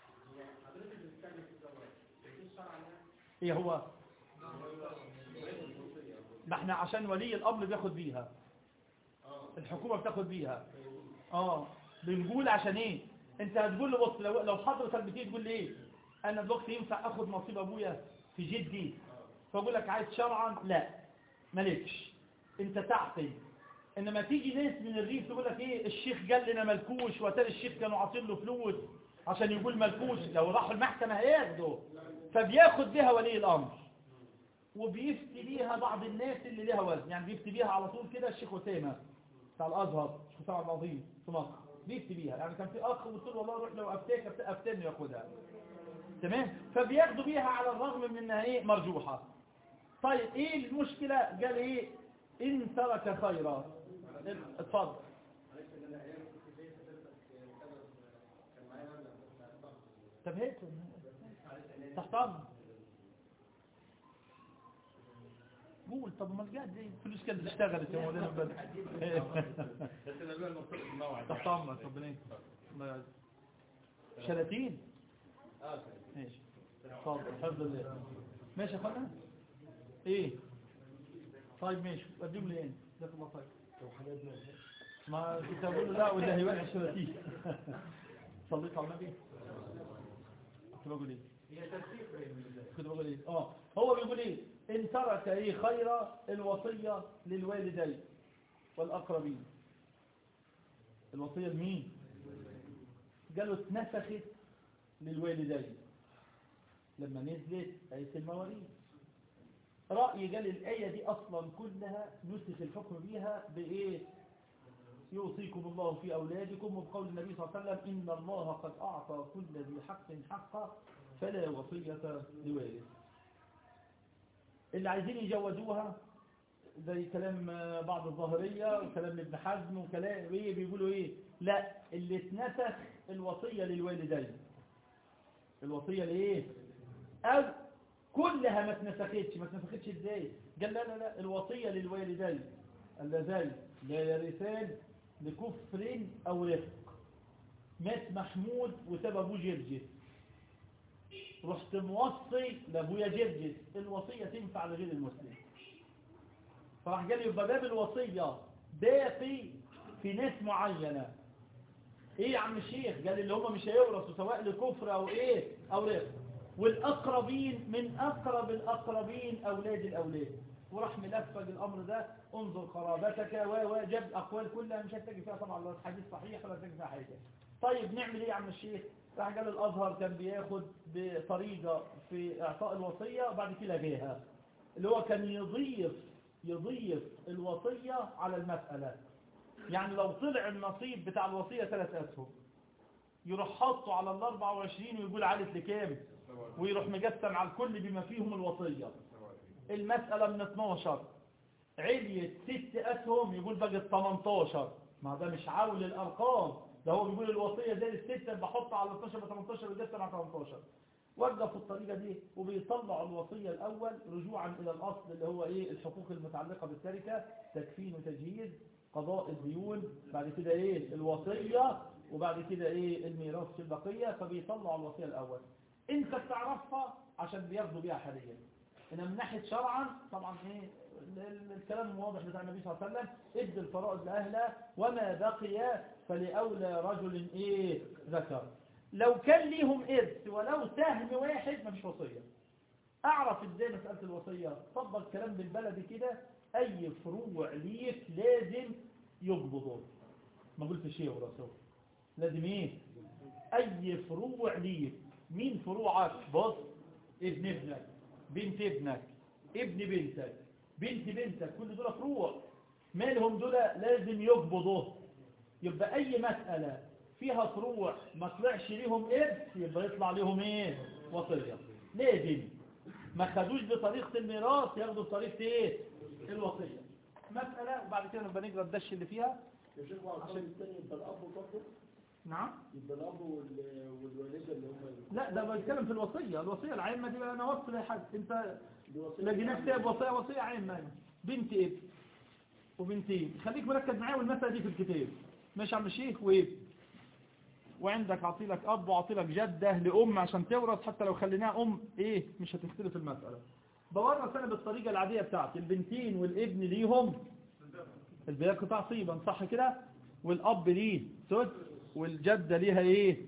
[SPEAKER 1] إيه هو ما احنا عشان ولي الأمر بياخد بيها الحكومة بتاخد بيها اه بنقول عشان ايه انت هتقول له بص لو, لو حضرتك بتيجي تقول لي ايه انا دلوقتي ينفع اخد نصيب ابويا في جدي فاقول لك عايز شرعا لا مالكش انت تعقل انما تيجي ناس من الريف تقول لك ايه الشيخ قال لنا ملكوش وتالي الشيخ كانوا عاطين له فلوس عشان يقول ملكوش لو راحوا المحكمة هياخده فبياخد بيها ولي الامر وبيفتي بيها بعض الناس اللي لها وزن يعني بيفتي بيها على طول كده الشيخ اسامه بتاع الازهر الشيخ اسامه العظيم في مصر بيفتي بيها يعني كان في اخ قلت له والله روح لو افتاك افتني ياخدها تمام فبياخدوا بيها على الرغم من انها ايه مرجوحه طيب ايه المشكله قال ايه ان ترك خيرا اتفضل طب هيك تحت امر قول طب ما الجاد دي فلوس كانت اشتغلت يا مولانا بدر تحت امرك ربنا يكرمك الله يعزك شلاتين ماشي اتفضل الحمد لله ماشي يا اخوانا ايه طيب ماشي اديهم لي جزاك الله خير ما كنت اقول له لا ولا هيوقع الشلاتين صليت على النبي كنت بقول ايه كنت بقول ايه اه هو بيقول ايه ان ترك ايه خير الوصية للوالدين والاقربين الوصية لمين قالوا اتنسخت للوالدين لما نزلت آية المواريث رأي قال الآية دي أصلا كلها نسخ الحكم بيها بإيه يوصيكم الله في أولادكم وبقول النبي صلى الله عليه وسلم إن الله قد أعطى كل ذي حق حقه فلا وصية لوارث اللي عايزين يجوزوها زي كلام بعض الظاهرية وكلام ابن حزم وكلام ايه بيقولوا ايه لا اللي اتنسخ الوصية للوالدين الوصية لايه او كلها ما اتنسختش ما اتنسختش ازاي قال لا لا لا الوصية للوالدين اللذين لا يرثان لكفر او رفق مات محمود وساب ابوه جرجس رحت موصي لابويا جرجس الوصية تنفع لغير المسلم فراح قال يبقى باب الوصية باقي في ناس معينة ايه يا عم الشيخ قال اللي هم مش هيورثوا سواء لكفر او ايه او رفق والاقربين من اقرب الاقربين اولاد الاولاد وراح ملفق الامر ده انظر قرابتك وجاب اقوال كلها مش هتجي فيها طبعا لا حديث صحيح ولا هتجي فيها حاجه طيب نعمل ايه يا عم الشيخ راح قال الازهر كان بياخد بطريقه في اعطاء الوصيه وبعد كده لغاها اللي هو كان يضيف يضيف الوصيه على المساله يعني لو طلع النصيب بتاع الوصيه ثلاث اسهم يروح حاطه على ال 24 ويقول عالت لكام ويروح مقسم على الكل بما فيهم الوصيه المساله من 12 عليت ست اسهم يقول بقت 18 ما ده مش عاول الارقام ده هو بيقول الوصية زي الستة بحط على 12 ب 18 ويقسم على 18 وقف الطريقة دي وبيطلع الوصية الأول رجوعا إلى الأصل اللي هو إيه الحقوق المتعلقة بالتركة تكفين وتجهيز قضاء الديون بعد كده إيه الوصية وبعد كده إيه الميراث في البقية فبيطلع الوصية الأول أنت بتعرفها عشان بياخدوا بيها حاليا إنما من ناحية شرعا طبعا إيه الكلام واضح بتاع النبي صلى الله عليه وسلم ادي الفرائض لأهلها وما بقي فلأولى رجل ايه ذكر لو كان ليهم إرث ولو سهم واحد مفيش وصية أعرف ازاي مسألة الوصية طبق كلام بالبلد كده أي فروع ليك لازم يقبضوا ما قلتش ايه ورسول لازم ايه أي فروع ليك مين فروعك بص ابن ابنك بنت ابنك ابن بنتك بنت بنتك كل دول فروع مالهم دول لازم يقبضوا يبقى اي مسألة فيها فروع ما طلعش ليهم ارث يبقى يطلع ليهم ايه وصية لازم ما خدوش بطريقة الميراث ياخدوا بطريقة ايه الوصية مسألة وبعد كده نبقى نقرا الدش اللي فيها
[SPEAKER 2] يا شيخ عشان الثاني يبقى الاب برضه
[SPEAKER 1] نعم
[SPEAKER 2] يبقى الاب وال- والوالده اللي هم
[SPEAKER 1] لا ده بتكلم في الوصية الوصية العامة دي بقى انا وصل لحد انت
[SPEAKER 2] دي وصية
[SPEAKER 1] لقيناك كتاب وصية وصية عامة بنت ابن وبنتين خليك مركز معايا والمسألة دي في الكتاب ماشي يا عم الشيخ وابن وعندك عطيلك اب وعطيلك جدة لأم عشان تورث حتى لو خليناها أم ايه مش هتختلف المسألة بورث انا بالطريقة العادية بتاعتي البنتين والابن ليهم البياق تعصيبا صح كده والاب ليه سد والجدة ليها ايه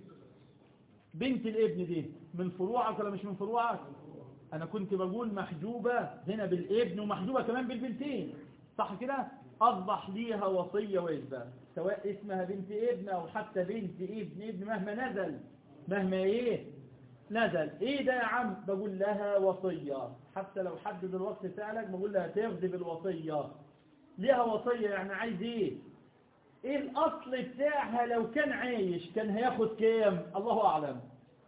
[SPEAKER 1] بنت الابن دي من فروعك ولا مش من فروعك انا كنت بقول محجوبة هنا بالابن ومحجوبة كمان بالبنتين صح كده اصبح ليها وصية واجبة سواء اسمها بنت ابن او حتى بنت ابن ابن مهما نزل مهما ايه نزل ايه ده يا عم بقول لها وصية حتى لو حد دلوقتي سألك بقول لها تاخدي بالوصية ليها وصية يعني عايز ايه ايه الاصل بتاعها لو كان عايش كان هياخد كام الله اعلم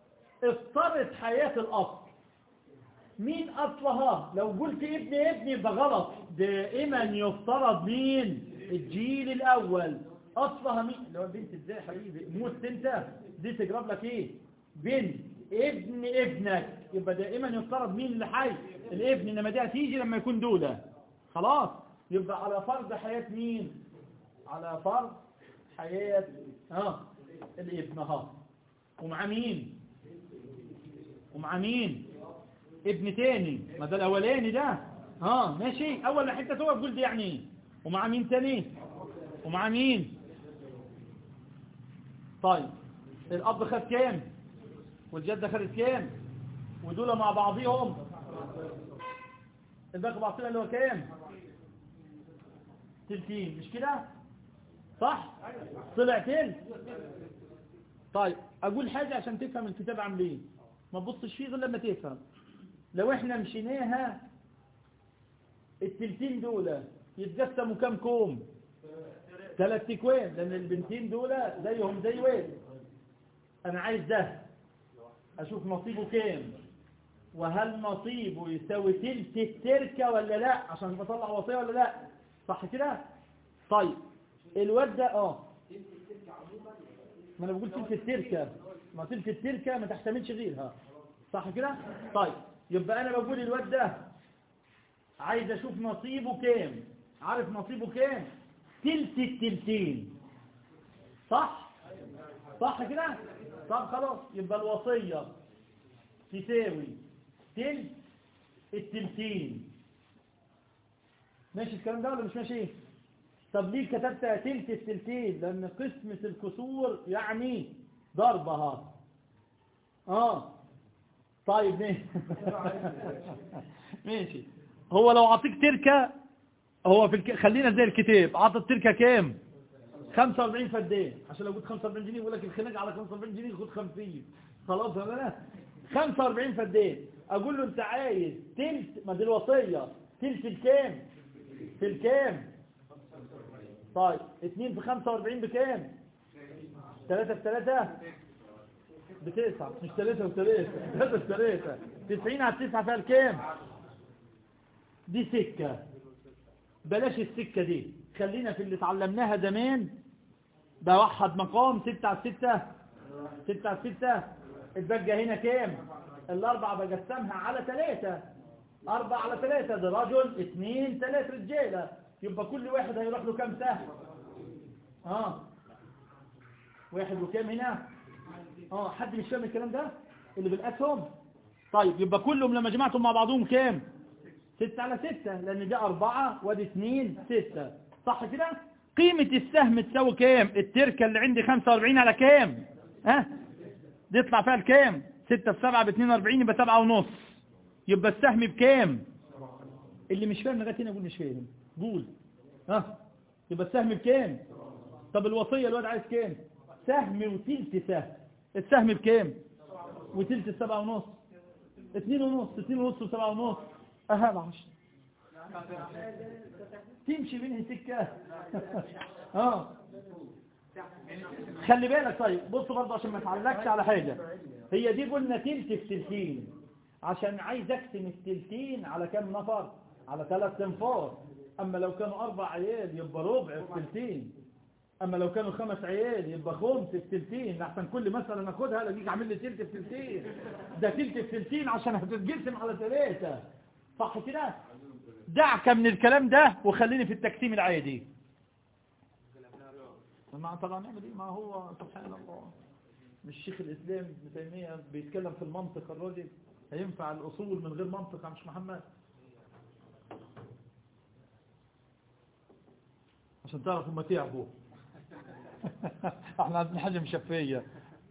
[SPEAKER 1] افترض حياة الاصل مين اصلها لو قلت ابن ابن يبقى غلط دائما يفترض مين الجيل الاول اصلها مين لو بنت ازاي يا حبيبي موت انت دي تجرب لك ايه بنت ابن ابنك يبقى دائما يفترض مين اللي حي الابن انما دي هتيجي لما يكون دولة خلاص يبقى على فرض حياة مين على فرض حياة ها الابن ها ومع مين ومع مين ابن تاني ما ده الاولاني ده ها ماشي اول حته تقف قول دي يعني ايه ومع مين تاني ومع مين طيب الاب خد كام والجده خدت كام ودول مع بعضهم الباقي بعضهم اللي هو كام تلتين مش كده صح طلع تلت طيب اقول حاجة عشان تفهم الكتاب عامل ايه ما تبصش فيه غير لما تفهم لو احنا مشيناها التلتين دول يتقسموا كام كوم ثلاث تكوين لان البنتين دول زيهم زي وين انا عايز ده اشوف نصيبه كام وهل نصيبه يساوي تلت التركة ولا لا عشان بطلع وصية ولا لا صح كده طيب الواد ده اه ما انا بقول تلت التركة ما تلت التركة ما تحتملش غيرها صح كده طيب يبقى انا بقول الواد ده عايز اشوف نصيبه كام عارف نصيبه كام تلت التلتين صح صح كده طب خلاص يبقى الوصية تساوي تلت التلتين ماشي الكلام ده ولا مش ماشي طب ليه كتبتها تلت التلتين لان قسمة الكسور يعني ضربها اه طيب ماشي ماشي هو لو عطيك تركة هو في الك... خلينا زي الكتاب عطى التركة كام 45 فدان عشان لو قلت 45 جنيه يقول لك الخناق على 45 جنيه خد 50 خلاص انا 45 فدان اقول له انت عايز تلت ما دي الوصيه تلت الكام في الكام طيب 2 في 45 بكام 3 في 3 بتسعة مش 3 و3 3 في 3 90 على 9 فيها الكام دي سكة بلاش السكة دي خلينا في اللي اتعلمناها زمان بوحد مقام 6 على 6 6 على 6 اتبقى هنا كام الاربعة بقسمها على 3 4 على 3 ده رجل 2 3 رجالة يبقى كل واحد هيروح له كام سهم اه واحد وكام هنا اه حد مش فاهم الكلام ده اللي بالاسهم طيب يبقى كلهم لما جمعتهم مع بعضهم كام 6 على 6 لان ده 4 وادي 2 6 صح كده قيمة السهم تساوي كام التركة اللي عندي 45 على كام ها دي يطلع فيها الكام 6 في 7 ب 42 يبقى 7 ونص يبقى السهم بكام اللي مش فاهم لغايه هنا يقول مش فاهم قول ها يبقى السهم بكام طب الوصية الواد عايز كام سهم وتلت سهم السهم بكام وتلت السبعة ونص اتنين ونص اتنين ونص وسبعة ونص اهم عشر تمشي منه سكة اه خلي بالك طيب بص برضه عشان ما تعلقش على حاجة هي دي قلنا تلت في تلتين عشان عايز اقسم التلتين على كام نفر على ثلاث انفار اما لو كانوا اربع عيال يبقى ربع في تلتين اما لو كانوا خمس عيال يبقى خمس في تلتين احسن كل مسألة ناخدها لقيك عامل لي تلت في تلتين ده تلت في تلتين عشان هتتقسم على ثلاثة صح كده دعك من الكلام ده وخليني في التقسيم العادي ما طبعا نعمل ايه ما هو سبحان الله مش شيخ الاسلام ابن تيميه بيتكلم في المنطق الراجل هينفع الاصول من غير منطق يا مش محمد عشان تعرف هم تعبوا احنا عندنا حاجه مشفيه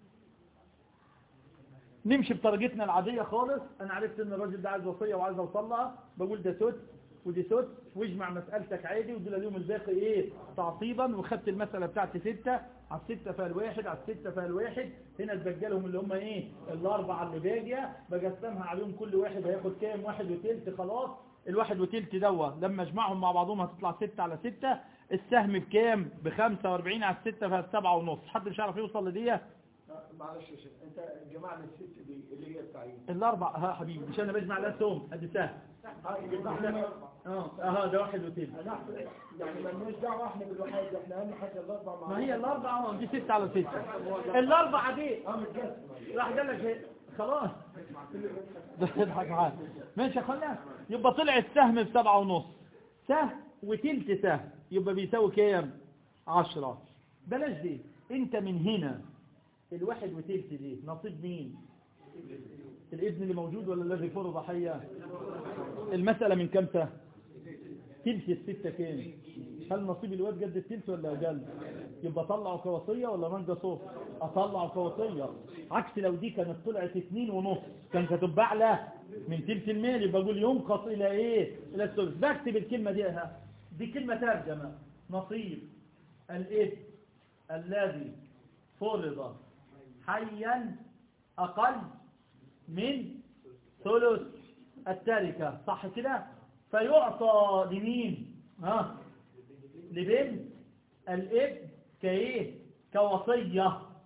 [SPEAKER 1] نمشي بطريقتنا العادية خالص انا عرفت ان الراجل ده عايز وصية وعايز اوصلها بقول ده سدس ودي سدس واجمع مسألتك عادي ودول اليوم الباقي ايه تعصيبا وخدت المسألة بتاعتي ستة على الستة فيها الواحد على الستة فيها الواحد هنا اتبقى لهم اللي هم ايه الاربعة اللي باقية بقسمها عليهم كل واحد هياخد كام واحد وتلت خلاص الواحد وتلت دوا لما اجمعهم مع بعضهم هتطلع ستة على ستة السهم بكام بخمسة واربعين على الستة فيها السبعة ونص حد مش عارف يوصل لدي
[SPEAKER 2] معلش يا شيخ انت جمعنا الست دي اللي هي بتاعين
[SPEAKER 1] الاربع ها حبيبي مش انا بجمع الاسهم ادي سهم
[SPEAKER 2] ها يبقى احنا
[SPEAKER 1] اه اه ده واحد وتلت
[SPEAKER 2] هنحسب يعني مالناش دعوه احنا بالوحيد احنا اهم حاجه الاربع مع
[SPEAKER 1] ما هي الاربعة اه دي ستة على ستة الاربعة دي
[SPEAKER 2] اه متقسمه
[SPEAKER 1] راح قال لك إيه؟ خلاص ده يضحك معاك ماشي يا اخوانا يبقى طلع السهم بسبعة ونص سهم وتلت سهم يبقى بيساوي كام عشرة بلاش دي انت من هنا الواحد وتلت دي نصيب مين الابن اللي موجود ولا الذي فرض ضحية المسألة من كم سهم تلت الستة كام هل نصيب الواد قد التلت ولا اقل يبقى طلعوا كوصية ولا منجا صوت اطلعوا كوصية عكس لو دي كانت طلعت اتنين ونص كانت هتبقى اعلى من تلت المال يبقى اقول ينقص الى ايه الى الثلث بكتب الكلمة دي اها دي كلمة ترجمة نصيب الابن الذي فرض حيا اقل من ثلث التركة صح كده فيعطى لمين ها لبنت الابن كايه كوصية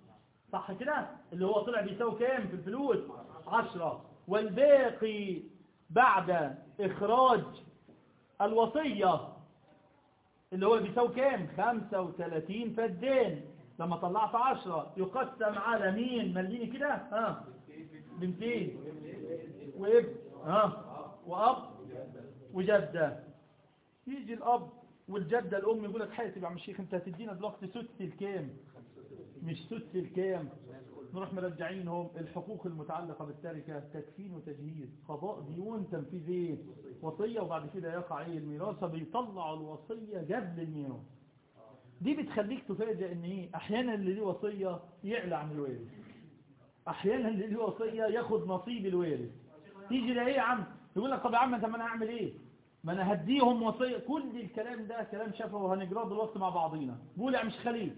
[SPEAKER 1] صح كده اللي هو طلع بيساوي كام في الفلوس عشرة والباقي بعد إخراج الوصية اللي هو بيساوي كام 35 فدان لما طلعت 10 يقسم على مين مليني كده ها بنتين واب ها واب وجدة يجي الاب والجدة الام يقول لك حاسب يا عم الشيخ انت هتدينا دلوقتي سدس الكام مش سدس الكام نروح مرجعينهم الحقوق المتعلقة بالتركة تكفين وتجهيز قضاء ديون تنفيذ ايه وصية وبعد كده يقع ايه الميراث بيطلعوا الوصية قبل الميراث دي بتخليك تفاجئ ان ايه احيانا اللي ليه وصية يعلى عن الوارث احيانا اللي ليه وصية ياخد نصيب الوارث تيجي لايه يا عم يقول لك طب يا عم انت ما انا هعمل ايه ما انا هديهم وصية كل الكلام ده كلام شفوي وهنجراه دلوقتي مع بعضينا قول يا مش خليل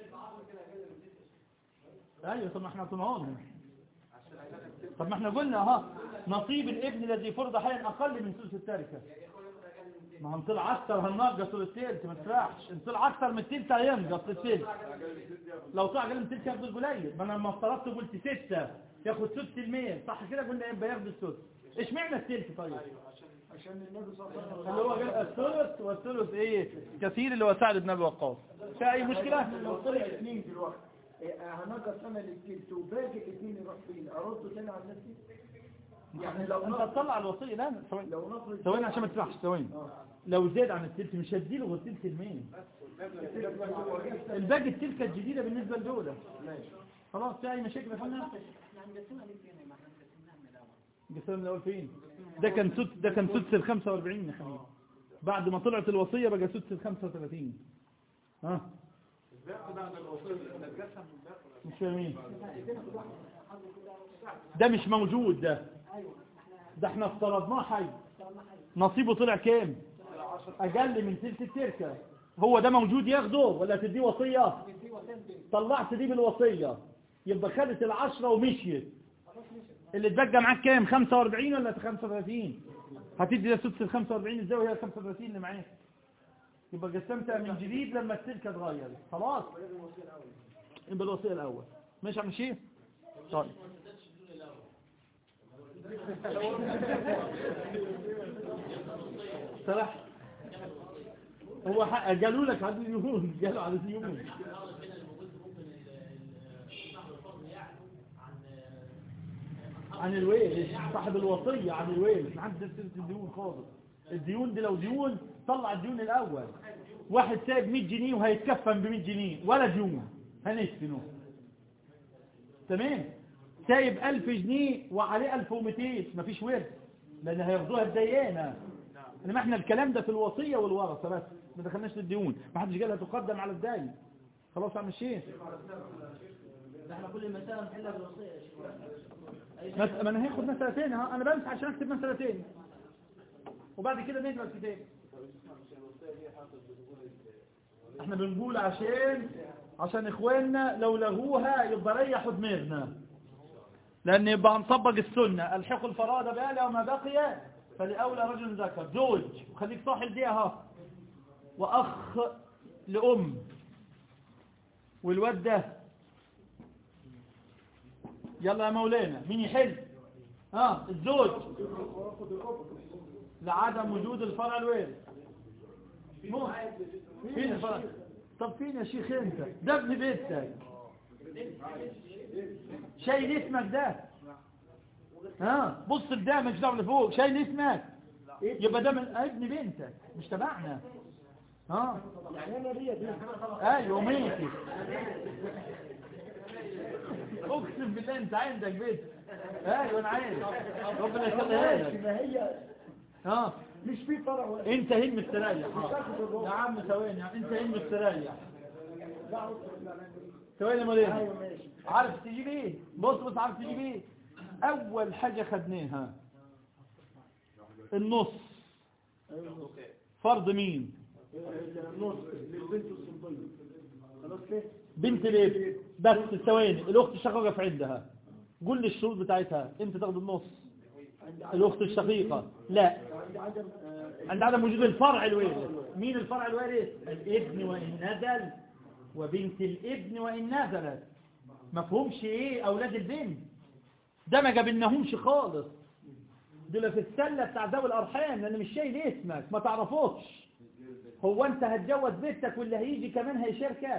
[SPEAKER 1] ايوه طب ما احنا قلنا طب ما احنا قلنا ها نصيب الابن الذي فرض حيا اقل من ثلث التركه ما هنطلع اكتر هننقص الثلث ما تفرحش نطلع اكتر من الثلث هينقص الثلث لو طلع اقل من الثلث ياخد القليل ما انا لما افترضت قلت 6 ياخد ثلث المية صح كده قلنا يبقى ياخد الثلث اشمعنى الثلث طيب
[SPEAKER 3] عشان النبي صلى الله عليه وسلم
[SPEAKER 1] اللي هو جاء الثلث والثلث ايه كثير اللي هو سعد بن ابي وقاص في اي مشكله
[SPEAKER 3] لو طلع اثنين دلوقتي إيه، هنقص انا للتلت وباقي الاثنين يروح فين ارده تاني على نفسي يعني لو
[SPEAKER 1] انت
[SPEAKER 3] نقص
[SPEAKER 1] تطلع الوصيه لا ثواني
[SPEAKER 3] لو نقص
[SPEAKER 1] ثواني عشان ما تسرحش ثواني لو زاد عن الثلث مش هديله غير ثلث المية الباقي التلكة الجديدة بالنسبة لدولة خلاص في اي مشاكل يا فندم قسم الاول فين ده كان سدس ده كان سدس ال 45 يا حبيبي بعد ما طلعت الوصية بقى سدس ال 35 ها مش فاهمين ده مش موجود ده ده احنا افترضناه حي نصيبه طلع كام اقل من ثلث التركه هو ده موجود ياخده ولا تديه وصيه طلعت دي بالوصيه يبقى خدت العشرة ومشيت اللي اتبقى معاك كام 45 ولا 35 هتدي ده سدس ال 45 ازاي وهي 35 اللي معاك يبقى قسمتها من جديد لما التركه اتغيرت خلاص يبقى الوصيه الاول ماشي يا عم شيخ طيب صراحة هو حق قالوا لك على الديون قالوا على الديون عن الويل صاحب الوصية عن الويل ما حدش سيرة الديون خالص الديون دي لو ديون طلع الديون الأول واحد سايب 100 جنيه وهيتكفن ب 100 جنيه ولا ديون هنسفنه تمام سايب 1000 جنيه وعليه 1200 مفيش ورث لان هياخدوها الديانه انما احنا الكلام ده في الوصيه والورثه بس ما دخلناش في الديون ما حدش قالها تقدم على الدين خلاص يا عم الشيخ
[SPEAKER 4] ده احنا كل مسألة نحلها بالوصية يا شيخ أي شيء.
[SPEAKER 1] مس- ما انا هاخد مسألتين ها انا بمسح عشان اكتب مسألتين وبعد كده نقرا الكتاب احنا بنقول عشان عشان اخواننا لو لغوها يبقى ريحوا دماغنا لان يبقى هنطبق السنة الحقوا الفرائض بأهلها وما بقي فلأولى رجل ذكر زوج وخليك صاحب دي اهو واخ لأم والواد ده يلا يا مولانا مين يحل اه الزوج لعدم وجود الفرع الوارث مو فين الفرع طب فين يا شيخ انت ده ابن بيتك شايل اسمك ده ها بص لده مش دعوه لفوق شايل اسمك يبقى ده من ابن بنتك مش تبعنا ها
[SPEAKER 3] يعني انا ليا دي
[SPEAKER 1] ايوه ميتي اقسم بالله انت عندك بيت ايوه انا عارف ربنا يخليها
[SPEAKER 3] ماشي
[SPEAKER 1] لك
[SPEAKER 3] ما هي
[SPEAKER 1] ها
[SPEAKER 3] مش في فرع ولا
[SPEAKER 1] انت هين مستريح يا عم ثواني انت هين مستريح ثواني يا مولانا
[SPEAKER 3] ايوه ماشي
[SPEAKER 1] عارف تجيب ايه بص بص عارف تجيب ايه اول حاجة خدناها النص فرض مين
[SPEAKER 3] النص للبنت الصلبيه خلاص كده
[SPEAKER 1] بنت الابن بس ثواني الاخت الشقيقة في عندها قول لي الشروط بتاعتها انت تاخد النص الاخت الشقيقة لا
[SPEAKER 3] عندي عدم آه،
[SPEAKER 1] عند عدم وجود الفرع الوارث مين الفرع الوارث الابن وان نزل وبنت الابن وان نزلت مفهومش ايه اولاد البنت ده ما جابلناهمش خالص دول في السلة بتاع ذوي الارحام لان مش شايل اسمك ما تعرفوش هو انت هتجوز بنتك واللي هيجي كمان هيشاركك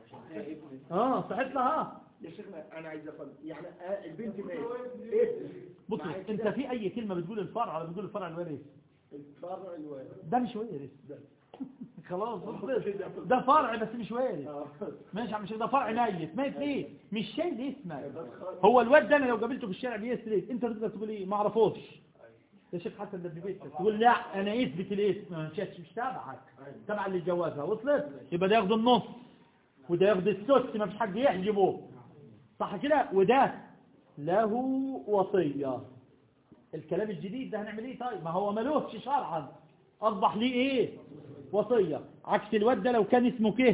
[SPEAKER 1] اه صحيح لها
[SPEAKER 3] يا شيخنا انا عايز افهم يعني آه، البنت مات ايه
[SPEAKER 1] بص
[SPEAKER 3] مع
[SPEAKER 1] انت
[SPEAKER 3] كده
[SPEAKER 1] في اي كلمة بتقول الفرع ولا بتقول الفرع الوارث
[SPEAKER 3] الفرع الوارث
[SPEAKER 1] ده مش وارث ده خلاص خلص. ده فرع بس مش وارث
[SPEAKER 3] اه
[SPEAKER 1] ماشي يا عم شيخ ده فرع ميت ميت ليه مش شايل اسمك
[SPEAKER 3] بس خلاص.
[SPEAKER 1] هو الواد ده انا لو قابلته في الشارع بيسرق انت تقدر تقول ايه ما اعرفوش يا شيخ حسن ده ابن بيتك تقول لا انا اثبت الاسم ما مش مش تبعك تبع اللي اتجوزها وصلت يبقى ده ياخد النص وده ياخد السدس ما فيش حد يحجبه صح كده وده له وصيه الكلام الجديد ده هنعمل ايه طيب ما هو ملوش شرعا اصبح ليه ايه وصيه عكس الواد ده لو كان اسمه كه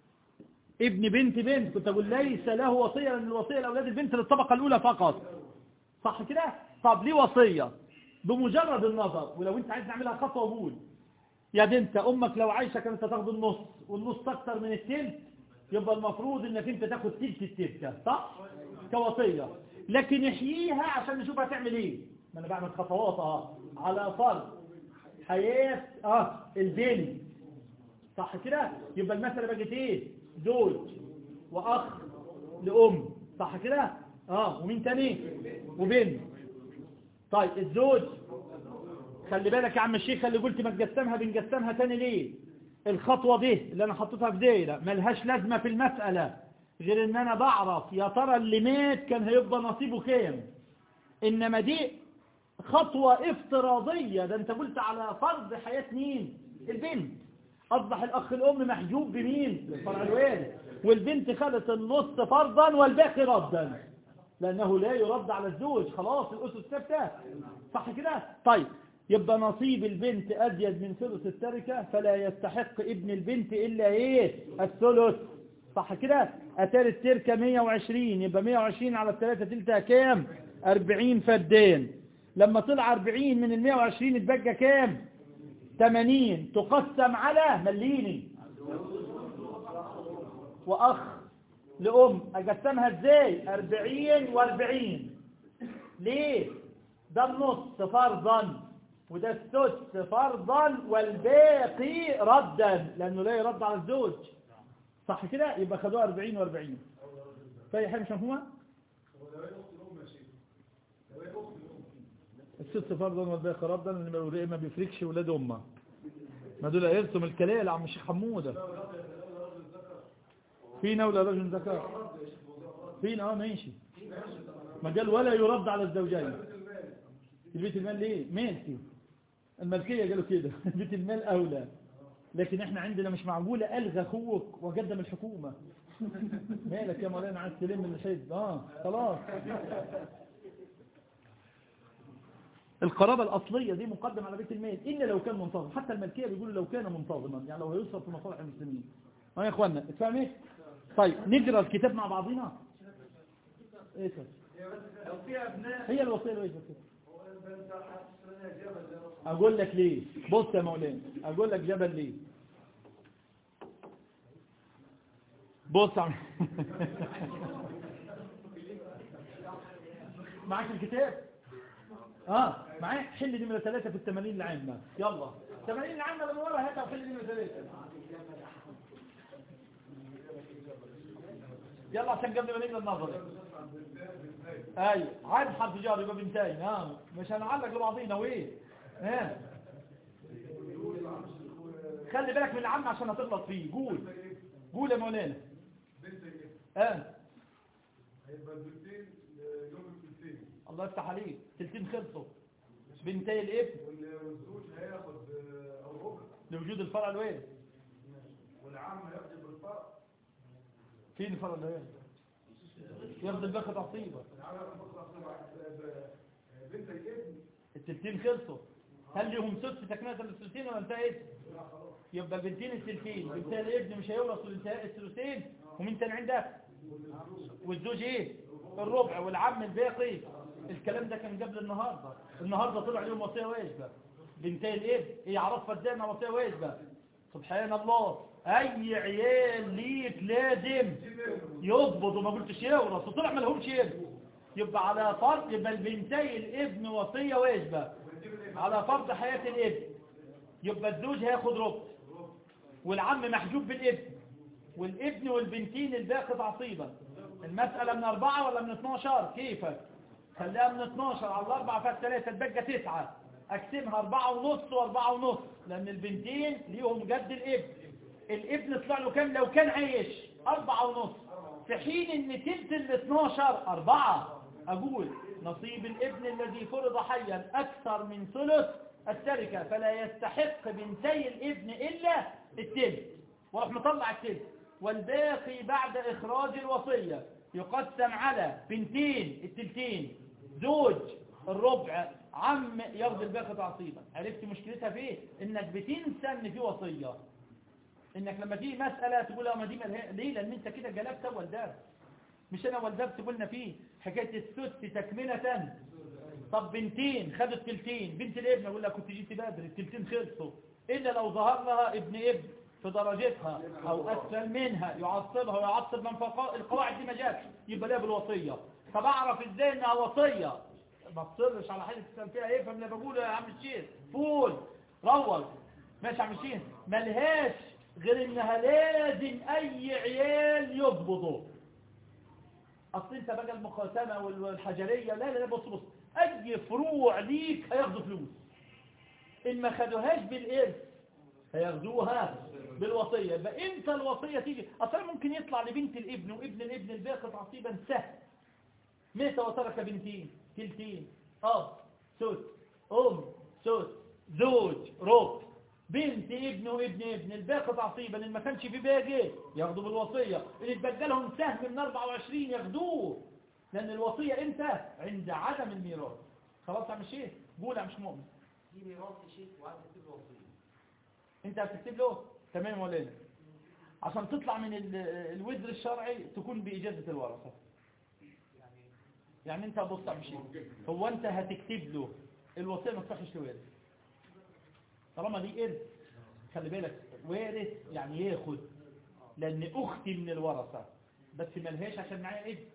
[SPEAKER 1] ابن بنت بنت كنت اقول ليس له وصيه لان الوصيه لاولاد البنت للطبقه الاولى فقط صح كده طب ليه وصيه بمجرد النظر ولو انت عايز نعملها خطوه وقول يا بنت امك لو عايشه كانت هتاخد النص والنص اكتر من التلت يبقى المفروض انك انت تاخد تلت التلت صح كوصيه لكن احييها عشان نشوف هتعمل ايه ما انا بعمل خطوات اه على فرض حياه اه البنت صح كده يبقى المسألة بقت ايه زوج واخ لام صح كده اه ومين تاني وبنت طيب الزوج خلي بالك يا عم الشيخ اللي قلت ما تقسمها بنقسمها تاني ليه الخطوة دي اللي انا حطيتها في دايرة ملهاش لازمة في المسألة غير ان انا بعرف يا ترى اللي مات كان هيبقى نصيبه كام انما دي خطوة افتراضية ده انت قلت على فرض حياة مين البنت اصبح الاخ الام محجوب بمين فرع الوالد والبنت خدت النص فرضا والباقي ردا لانه لا يرد على الزوج خلاص الاسس ثابته صح كده طيب يبقى نصيب البنت ازيد من ثلث التركه فلا يستحق ابن البنت الا ايه الثلث صح كده اتاري التركه 120 يبقى 120 على الثلاثه تلتها كام 40 فدان لما طلع 40 من ال 120 اتبقى كام 80 تقسم على مليني واخ لام اقسمها ازاي 40 و40 ليه ده النص فرضا وده السدس فرضا والباقي ردا لانه لا يرد على الزوج صح كده يبقى خدوها 40 و40 فاي حاجه مش مفهومه السدس فرضا والباقي ردا لان ما بيفرقش ولاد امه ما دول هيرسم الكلام يا عم الشيخ حموده فينا ولا رجل ذكر فينا اه ماشي ما قال ولا يرد على الزوجين البيت المال ليه ماشي الملكية قالوا كده بيت المال أولى لكن احنا عندنا مش معقولة ألغى أخوك وقدم الحكومة مالك يا مولانا عايز تلم اللي شايف اه خلاص القرابة الأصلية دي مقدم على بيت المال إلا لو كان منتظم حتى الملكية بيقولوا لو كان منتظما يعني لو هيصرف في مصالح المسلمين اه يا اخوانا اتفهم ايه طيب نقرا الكتاب مع بعضنا ايه ده هي الوصيه اللي كده اقول لك ليه بص يا مولانا اقول لك جبل ليه بص يا عم معاك الكتاب اه معاك حل نمرة ثلاثة في التمارين العامة يلا التمارين العامة من ورا هاتها وحل نمرة ثلاثة يلا عشان قبل ما نبدا النظر اي عاد حرف جار يبقى بنتين ها مش هنعلق لبعضينا وايه ها خلي بالك من العم عشان هتغلط فيه قول قول يا مولانا اه الله يفتح عليك تلتين خلصوا بنتي الابن
[SPEAKER 5] والزوج هياخد الربع
[SPEAKER 1] لوجود الفرع الوارث
[SPEAKER 5] والعم هياخد بالفرق
[SPEAKER 1] فين الفرع الوارث ياخد الباقي تعصيبه
[SPEAKER 5] العم هياخد بنت الابن
[SPEAKER 1] التلتين خلصوا هل لهم سدس تكملة للثلثين ولا انتهت يبقى البنتين الثلثين بنتين الابن مش هيورثوا الانتهاء الثلثين ومين تاني عندك والزوج ايه الربع والعم الباقي الكلام ده كان قبل النهاردة النهاردة طلع لهم وصية واجبة بنتي الابن ايه عرفها ازاي انها وصية واجبة سبحان الله اي عيال ليك لازم يضبط وما قلتش يورث وطلع ما لهمش يرث يبقى على فرض يبقى البنتي الابن وصيه واجبه على فرض حياه الابن يبقى الزوج هياخد ربع والعم محجوب بالابن والابن والبنتين الباقي تعصيبا المسألة من أربعة ولا من 12 كيفك خليها من 12 على الأربعة فالثلاثة تبقى تسعة أقسمها أربعة ونص وأربعة ونص لأن البنتين ليهم جد الابن الابن طلع له كام لو كان عايش أربعة ونص في حين إن تلت ال 12 أربعة أقول نصيب الابن الذي فرض حيا أكثر من ثلث التركة فلا يستحق بنتي الابن إلا التلت وراح مطلع التلت والباقي بعد إخراج الوصية يقسم على بنتين التلتين زوج الربع عم ياخد الباقي تعصيبا عرفت مشكلتها في ايه انك بتنسى ان في وصية انك لما تيجي مسألة تقول لا ما دي ملها ليه لان انت كده جلبت اول درس مش انا اول درس قلنا فيه حكاية السدس تكملة طب بنتين خدوا التلتين بنت الابن اقول لها كنت جيت بدري التلتين خلصوا الا لو ظهر لها ابن ابن في درجتها او اسفل منها يعصبها ويعصب من فوق القواعد دي ما جاتش يبقى لها بالوصيه طب اعرف ازاي انها وصيه ما تصرش على حاجه تسال فيها ايه فانا بقوله يا عم الشيخ فول روج ماشي يا عم الشيخ ملهاش غير انها لازم اي عيال يقبضوا اصل انت بقى المقاسمه والحجريه لا لا لا بص بص اي فروع ليك هياخدوا فلوس ان ما خدوهاش بالارث هياخدوها بالوصية يبقى امتى الوصية تيجي اصلا ممكن يطلع لبنت الابن وابن الابن الباقي تعصيبا سهل متى وترك بنتين تلتين اب سوت ام سوت زوج رب بنت ابن وابن ابن الباقي تعصيبا ان ما كانش في باقي ياخدوا بالوصية اللي اتبقى لهم سهم من 24 ياخدوه لان الوصية امتى عند عدم الميراث خلاص يا عم الشيخ قول يا مش مؤمن
[SPEAKER 4] دي ميراث شيء وعايز تكتب له وصيه
[SPEAKER 1] انت هتكتب له تمام ولا لا عشان تطلع من ال- الوزر الشرعي تكون بإجازة الورثة يعني انت بص على شيء هو انت هتكتب له الوصية ما تصحش لوارث طالما دي ارث خلي بالك وارث يعني ياخد لان اختي من الورثة بس ملهاش عشان معايا ابن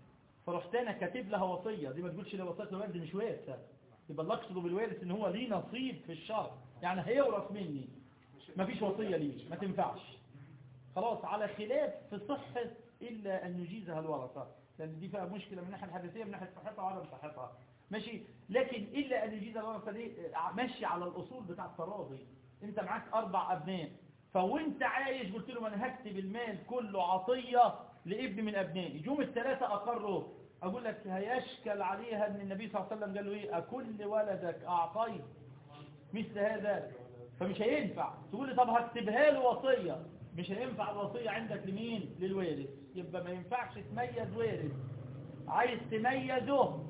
[SPEAKER 1] فرحت انا كاتب لها وصية دي ما تقولش لي وصية الوارث دي مش وارثة يبقى اللي اقصده بالوارث ان هو ليه نصيب في الشرع يعني هيورث مني مفيش وصية ليه ما تنفعش خلاص على خلاف في صحة إلا أن يجيزها الورثة لأن دي فيها مشكلة من الناحية الحديثية من ناحية صحتها وعدم صحتها ماشي لكن إلا أن يجيزها الورثة دي ماشي على الأصول بتاع التراضي أنت معاك أربع أبناء فوانت عايش قلت له أنا هكتب المال كله عطية لابن من أبنائي جم الثلاثة أقروا أقول لك هيشكل عليها أن النبي صلى الله عليه وسلم قال له إيه أكل ولدك أعطيت مثل هذا فمش هينفع تقول لي طب هكتبها له وصية مش هينفع الوصية عندك لمين للوارث يبقى ما ينفعش تميز وارث عايز تميزه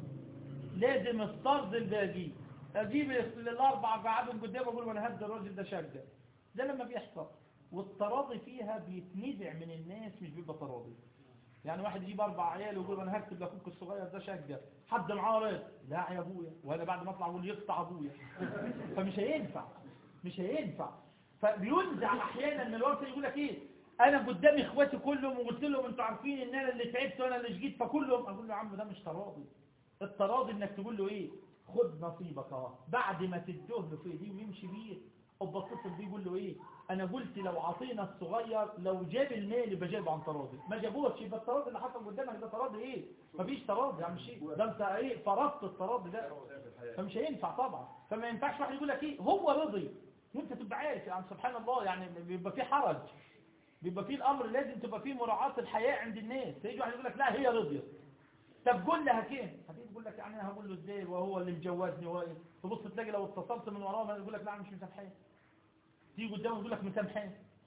[SPEAKER 1] لازم الطرد الباقي اجيب الاربع قاعدهم قدامي اقول انا هدي الراجل ده شقه ده لما بيحصل والتراضي فيها بيتنزع من الناس مش بيبقى تراضي يعني واحد يجيب اربع عيال ويقول انا هكتب لاخوك الصغير ده شقه حد معارض لا يا ابويا وانا بعد ما اطلع اقول يقطع ابويا فمش هينفع مش هينفع فبينزع احيانا من الورثه يقول لك ايه انا قدام اخواتي كلهم وقلت لهم انتوا عارفين ان انا اللي تعبت وانا اللي جيت فكلهم اقول له يا عم ده مش تراضي التراضي انك تقول له ايه خد نصيبك اهو بعد ما تديه له في ايديه ويمشي بيه ابقى اتصل بيه يقول له ايه انا قلت لو عطينا الصغير لو جاب المال يبقى جايبه عن تراضي ما جابوش يبقى التراضي اللي حصل قدامك ده تراضي ايه مفيش تراضي يا عم شيء ده انت ايه فرضت التراضي ده فمش هينفع طبعا فما ينفعش واحد يقول لك ايه هو رضي وانت تبقى عارف يعني سبحان الله يعني بيبقى في حرج بيبقى في الامر لازم تبقى فيه مراعاة الحياة عند الناس تيجي واحد يقول لك لا هي رضيت طب قول لها كيف هتيجي تقول لك يعني انا هقول له ازاي وهو اللي مجوزني وهو ايه تبص تلاقي لو اتصلت من وراه يقول لك لا أنا مش مسامحاه تيجي قدامه يقول لك مسامحاه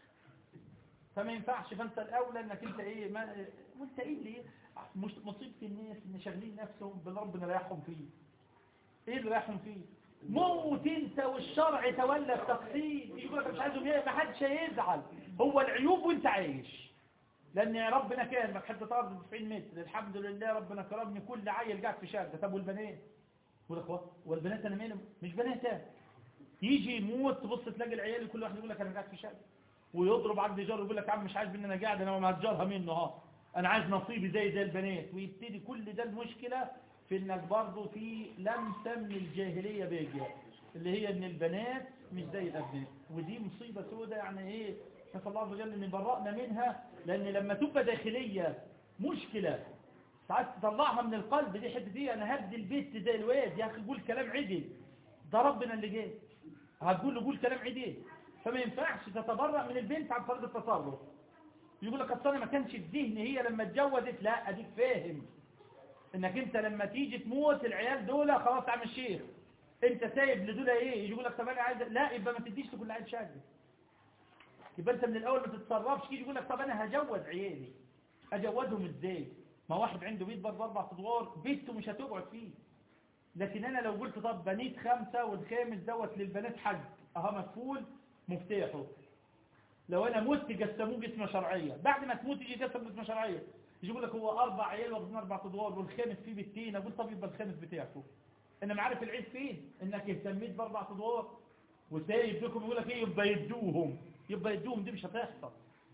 [SPEAKER 1] فما ينفعش فانت الاولى انك انت ايه ما وانت ايه اللي إيه؟ مش مصيبه الناس ان شاغلين نفسهم بالرب رايحهم فيه ايه اللي رايحهم فيه موت انت والشرع تولى التقسيم يقول لك مش عايزهم ما حدش هيزعل هو العيوب وانت عايش لان ربنا كرمك حتى طارد 90 متر الحمد لله ربنا كرمني كل عيل قاعد في شقه طب والبنات والاخوات والبنات انا مالهم مش بنات يجي يموت تبص تلاقي العيال كل واحد يقول لك انا قاعد في شقه ويضرب عقد ايجار ويقول لك يا عم مش عايز مني انا قاعد انا مهجرها منه اهو انا عايز نصيبي زي زي البنات ويبتدي كل ده المشكله في انك برضه في لمسه من الجاهليه بيجي اللي هي ان البنات مش زي الابناء ودي مصيبه سوداء يعني ايه نسال الله عز وجل ان يبرأنا منها لان لما تبقى داخليه مشكله ساعات تطلعها من القلب دي حته دي انا هدي البيت زي الواد يا اخي قول كلام عدل ده ربنا اللي جاي هتقول له قول كلام عدل فما ينفعش تتبرأ من البنت عن طريق التصرف يقول لك اصل انا ما كانش في ذهني هي لما اتجوزت لا اديك فاهم انك انت لما تيجي تموت العيال دول خلاص يا عم الشيخ انت سايب لدول ايه يقول لك طب انا عايز لا يبقى ما تديش لكل عيل شاذ يبقى انت من الاول ما تتصرفش كده يقول لك طب انا هجوز عيالي اجوزهم ازاي ما واحد عنده بيت برضه اربع ادوار بيته مش هتقعد فيه لكن انا لو قلت طب بنيت خمسة والخامس دوت للبنات حج اها مكفول مفتاحه لو انا مت قسموه قسمه شرعيه بعد ما تموت يجي يقسم قسمه شرعيه يجي يقول لك هو اربع عيال واخدين اربع ادوار والخامس فيه بيتين اقول طب يبقى الخامس بتاعكم انا ما عارف العيب فين انك اهتميت باربع ادوار وسايب لكم يقول لك ايه يبقى يدوهم يبقى يدوهم دي مش هتحصل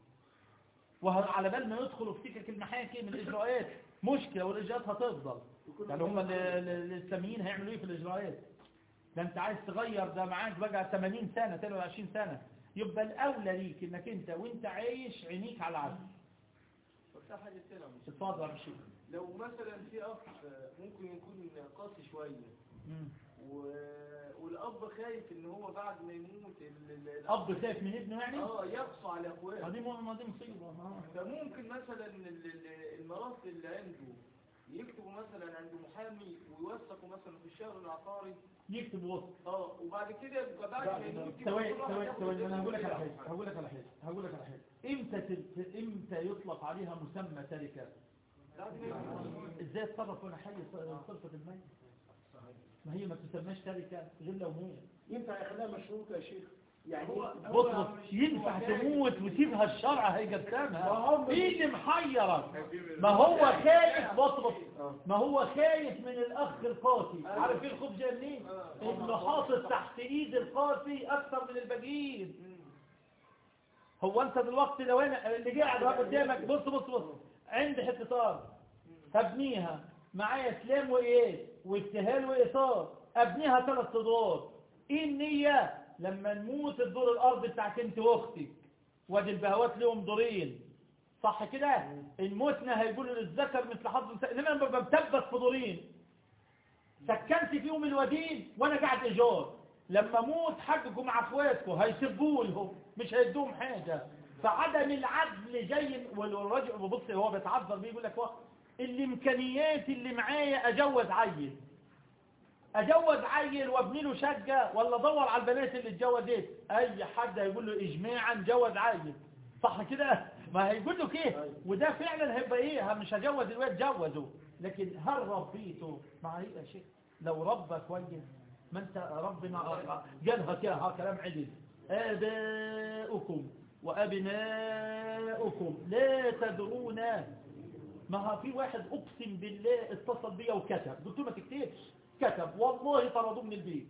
[SPEAKER 1] وعلى بال ما يدخلوا في سكك المحاكم الاجراءات مشكله والاجراءات هتفضل يعني هم ال- ال- الاسلاميين هيعملوا ايه في الاجراءات ده انت عايز تغير ده معاك بقى 80 سنه 23 سنه يبقى الاولى ليك انك انت وانت عايش عينيك على العدل
[SPEAKER 3] طب ده حاجة تانية يا مصطفى.
[SPEAKER 1] اتفضل يا شيخ
[SPEAKER 3] لو مثلا في أخ ممكن يكون قاسي شوية و... والأب خايف إن هو بعد ما يموت ال... ال-
[SPEAKER 1] اب خايف من ابنه يعني
[SPEAKER 3] اه يقصى على اخواته
[SPEAKER 1] ما دي ما دي مصيبه آه.
[SPEAKER 3] فممكن مثلا ال- ال- المرافق اللي عنده يكتبوا مثلا عند محامي ويوثقوا مثلا في الشهر العقاري
[SPEAKER 1] يكتب وسط
[SPEAKER 3] اه وبعد كده يبقى بعد ما يموت يبقى
[SPEAKER 1] ثواني
[SPEAKER 3] كل واحد
[SPEAKER 1] ثواني
[SPEAKER 3] ياخد
[SPEAKER 1] ثواني انا هقول لك على
[SPEAKER 3] الجزء
[SPEAKER 1] حاجه هقول لك على حاجه هقول لك على حاجه امتى تت- امتى يطلق عليها مسمى تركه
[SPEAKER 3] بعد ما يموت.
[SPEAKER 1] ازاي اتصرف وانا حي صرفه الميت ما هي ما بتسماش تركه غير لو موت
[SPEAKER 2] ينفع يخليها مشروطة يا شيخ يعني
[SPEAKER 1] بص بص ينفع تموت وتسيبها الشرع هيقسمها ايه اللي محيرك ما هو خايف بص بص ما هو خايف من الاخ القاسي عارف ايه الخوف جاي منين انه حاطط تحت ايد القاسي اكثر من الباقيين هو انت دلوقتي لو انا اللي قاعد اهو قدامك بص بص بص عندي حته ارض هبنيها معايا سلام وايه واستهال وايثار ابنيها ثلاث ادوار ايه النيه لما نموت الدور الارض بتاعك انت واختك وادي البهوات لهم دورين صح كده ان متنا هيقولوا للذكر مثل حظ الأنثى. انما انا ببقى مثبت في دورين سكنت فيهم الودين وانا قاعد ايجار لما اموت حقكم مع اخواتكم هيسبوا لهم مش هيدوهم حاجه فعدم العدل جاي والراجل بص هو بيتعذر بيه يقول لك هو الامكانيات اللي معايا اجوز عيل اجوز عيل وابني له شقه ولا ادور على البنات اللي اتجوزت اي حد هيقول له اجماعا جوز عيل صح كده ما هيقول له كده وده فعلا هيبقى ايه مش هجوز الواد جوزه لكن هل ربيته مع ايه يا شيخ لو ربى كويس ما انت ربنا قالها كده ها كلام عدل اباؤكم وابناؤكم لا تدرون ما ها في واحد اقسم بالله اتصل بيا وكتب قلت له ما تكتبش كتب والله طردوه من البيت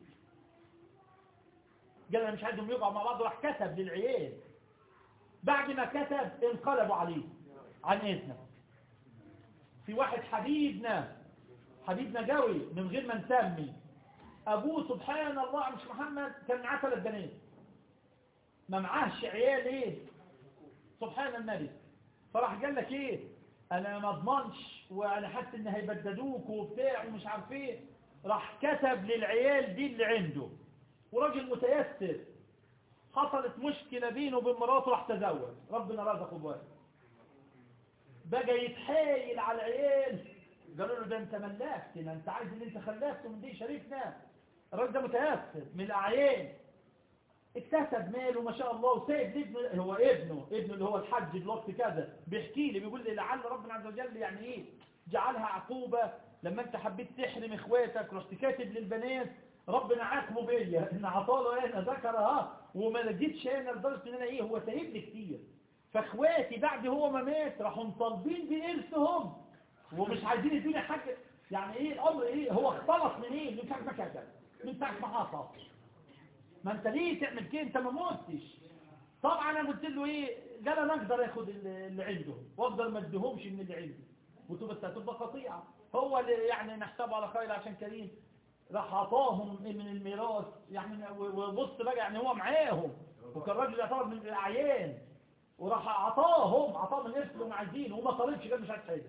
[SPEAKER 1] قال انا مش عايزهم يقعوا مع بعض راح كتب للعيال بعد ما كتب انقلبوا عليه عن اذنه في واحد حبيبنا حبيبنا قوي من غير ما نسمي ابوه سبحان الله مش محمد كان معاه ثلاث بنات ما معاهش عيال ايه سبحان الملك فراح قال لك ايه انا ما اضمنش وانا حاسس ان هيبددوك وبتاع ومش عارف ايه راح كتب للعيال دي اللي عنده وراجل متيسر حصلت مشكلة بينه وبين مراته راح تزوج ربنا رزقه بوالد بقى يتحايل على العيال قالوا له ده انت ملكتنا انت عايز اللي انت خلفته من دي شريفنا الراجل ده متيسر من الاعيان اكتسب ماله ما شاء الله وسايب لابنه هو ابنه ابنه اللي هو الحج دلوقتي كذا بيحكي لي بيقول لي لعل ربنا عز وجل يعني ايه جعلها عقوبة لما انت حبيت تحرم اخواتك رحت كاتب للبنات ربنا عاقبه بيا ان عطاله انا ذكر ها وما لقيتش انا لدرجه ان انا ايه هو سايب لي كتير فاخواتي بعد هو ما مات راحوا مطالبين بارثهم ومش عايزين يدوني حاجه يعني ايه الامر ايه هو اختلط من ايه من ساعه ما كتب من ساعه ما حصل ما انت ليه تعمل كده انت ما متش طبعا انا قلت له ايه قال انا اقدر اخد اللي اللي عندهم واقدر ما اديهمش من اللي عندي وتبقى هتبقى قطيعه هو اللي يعني نحسبه على خير عشان كريم راح عطاهم من الميراث يعني وبص بقى يعني هو معاهم وكان راجل يعتبر من الاعيان وراح عطاهم عطاهم من ارث اللي هم عايزينه وما طالبش قال مش عايز حاجه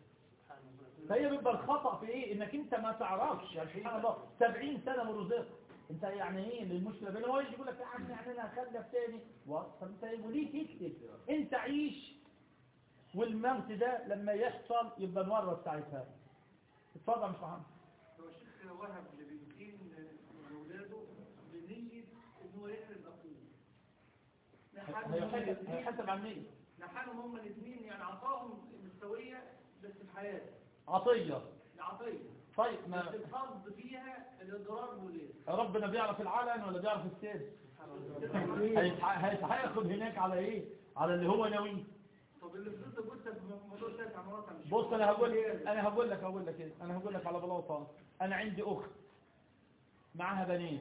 [SPEAKER 1] فهي بيبقى الخطأ في ايه انك انت ما تعرفش يعني سبحان الله 70 سنة من رزق انت يعني ايه المشكلة بينه هو يجي يقول لك يا عم يعني انا هخلف تاني و- طب انت ايه وليه تكتب انت عيش والموت ده لما يحصل يبقى نورث ساعتها اتفضل يا مش محمد
[SPEAKER 3] هو الشيخ وهب لبنتين من اولاده بنية ان هو يحرم اخوه نحن
[SPEAKER 1] هيحسب هيحسب عن ايه
[SPEAKER 3] نحنهم هم الاثنين يعني عطاهم مستوية بس في حياته
[SPEAKER 1] عطية
[SPEAKER 3] العطية
[SPEAKER 1] طيب
[SPEAKER 3] بس
[SPEAKER 1] ما
[SPEAKER 3] الحظ فيها الاضرار والليل
[SPEAKER 1] ربنا بيعرف العلن ولا بيعرف السر هيتح- هيت- هياخد هناك على ايه على اللي هو ناويه
[SPEAKER 3] طب اللي فضلت قلت في موضوع ثلاث عمارات مش
[SPEAKER 1] بص انا هقول انا هقول لك هقول لك ايه انا هقول لك على بلاطه انا عندي اخت معاها بنات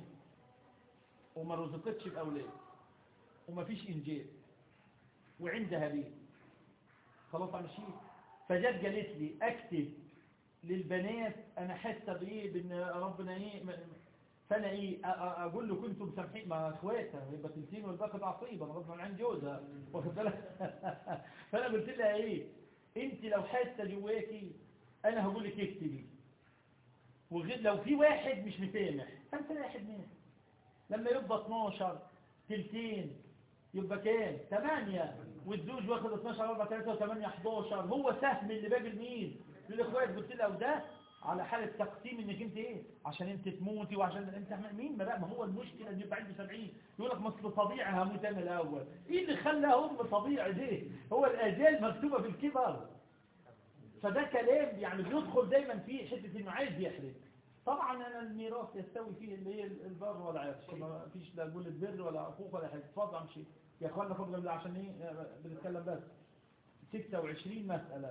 [SPEAKER 1] وما رزقتش باولاد وما فيش انجاب وعندها بيت خلاص ماشي فجت قالت لي اكتب للبنات انا حاسه بايه بان ربنا ايه م- فانا ايه أ- أ- اقول له كنتم سامحين مع اخواتها يبقى تلتين والباقي تعصيبا غصبا عن جوزها واخد بالك فانا قلت لها ايه انت لو حاسه جواكي انا هقول لك اكتبي وغير لو في واحد مش مسامح فانت واحد منهم لما يبقى 12 تلتين يبقى كام 8 والزوج واخد 12 4 3 و8 11 هو سهم اللي باقي لمين للاخوات قلت لها وده على حالة تقسيم انك انت ايه عشان انت تموتي وعشان انت مين ما بقى ما هو المشكلة ان يبقى عنده 70 يقول لك مصل طبيعي هموت انا الاول ايه اللي خلى ام طبيعي دي هو الاجال مكتوبة في الكبر فده كلام يعني بيدخل دايما فيه حتة انه عايز يحرق طبعا انا الميراث يستوي فيه اللي هي البر والعرش ما فيش لا قول البر ولا حقوق ولا حاجه اتفضل امشي يا اخوانا فضل الله عشان ايه بنتكلم بس 26 مسألة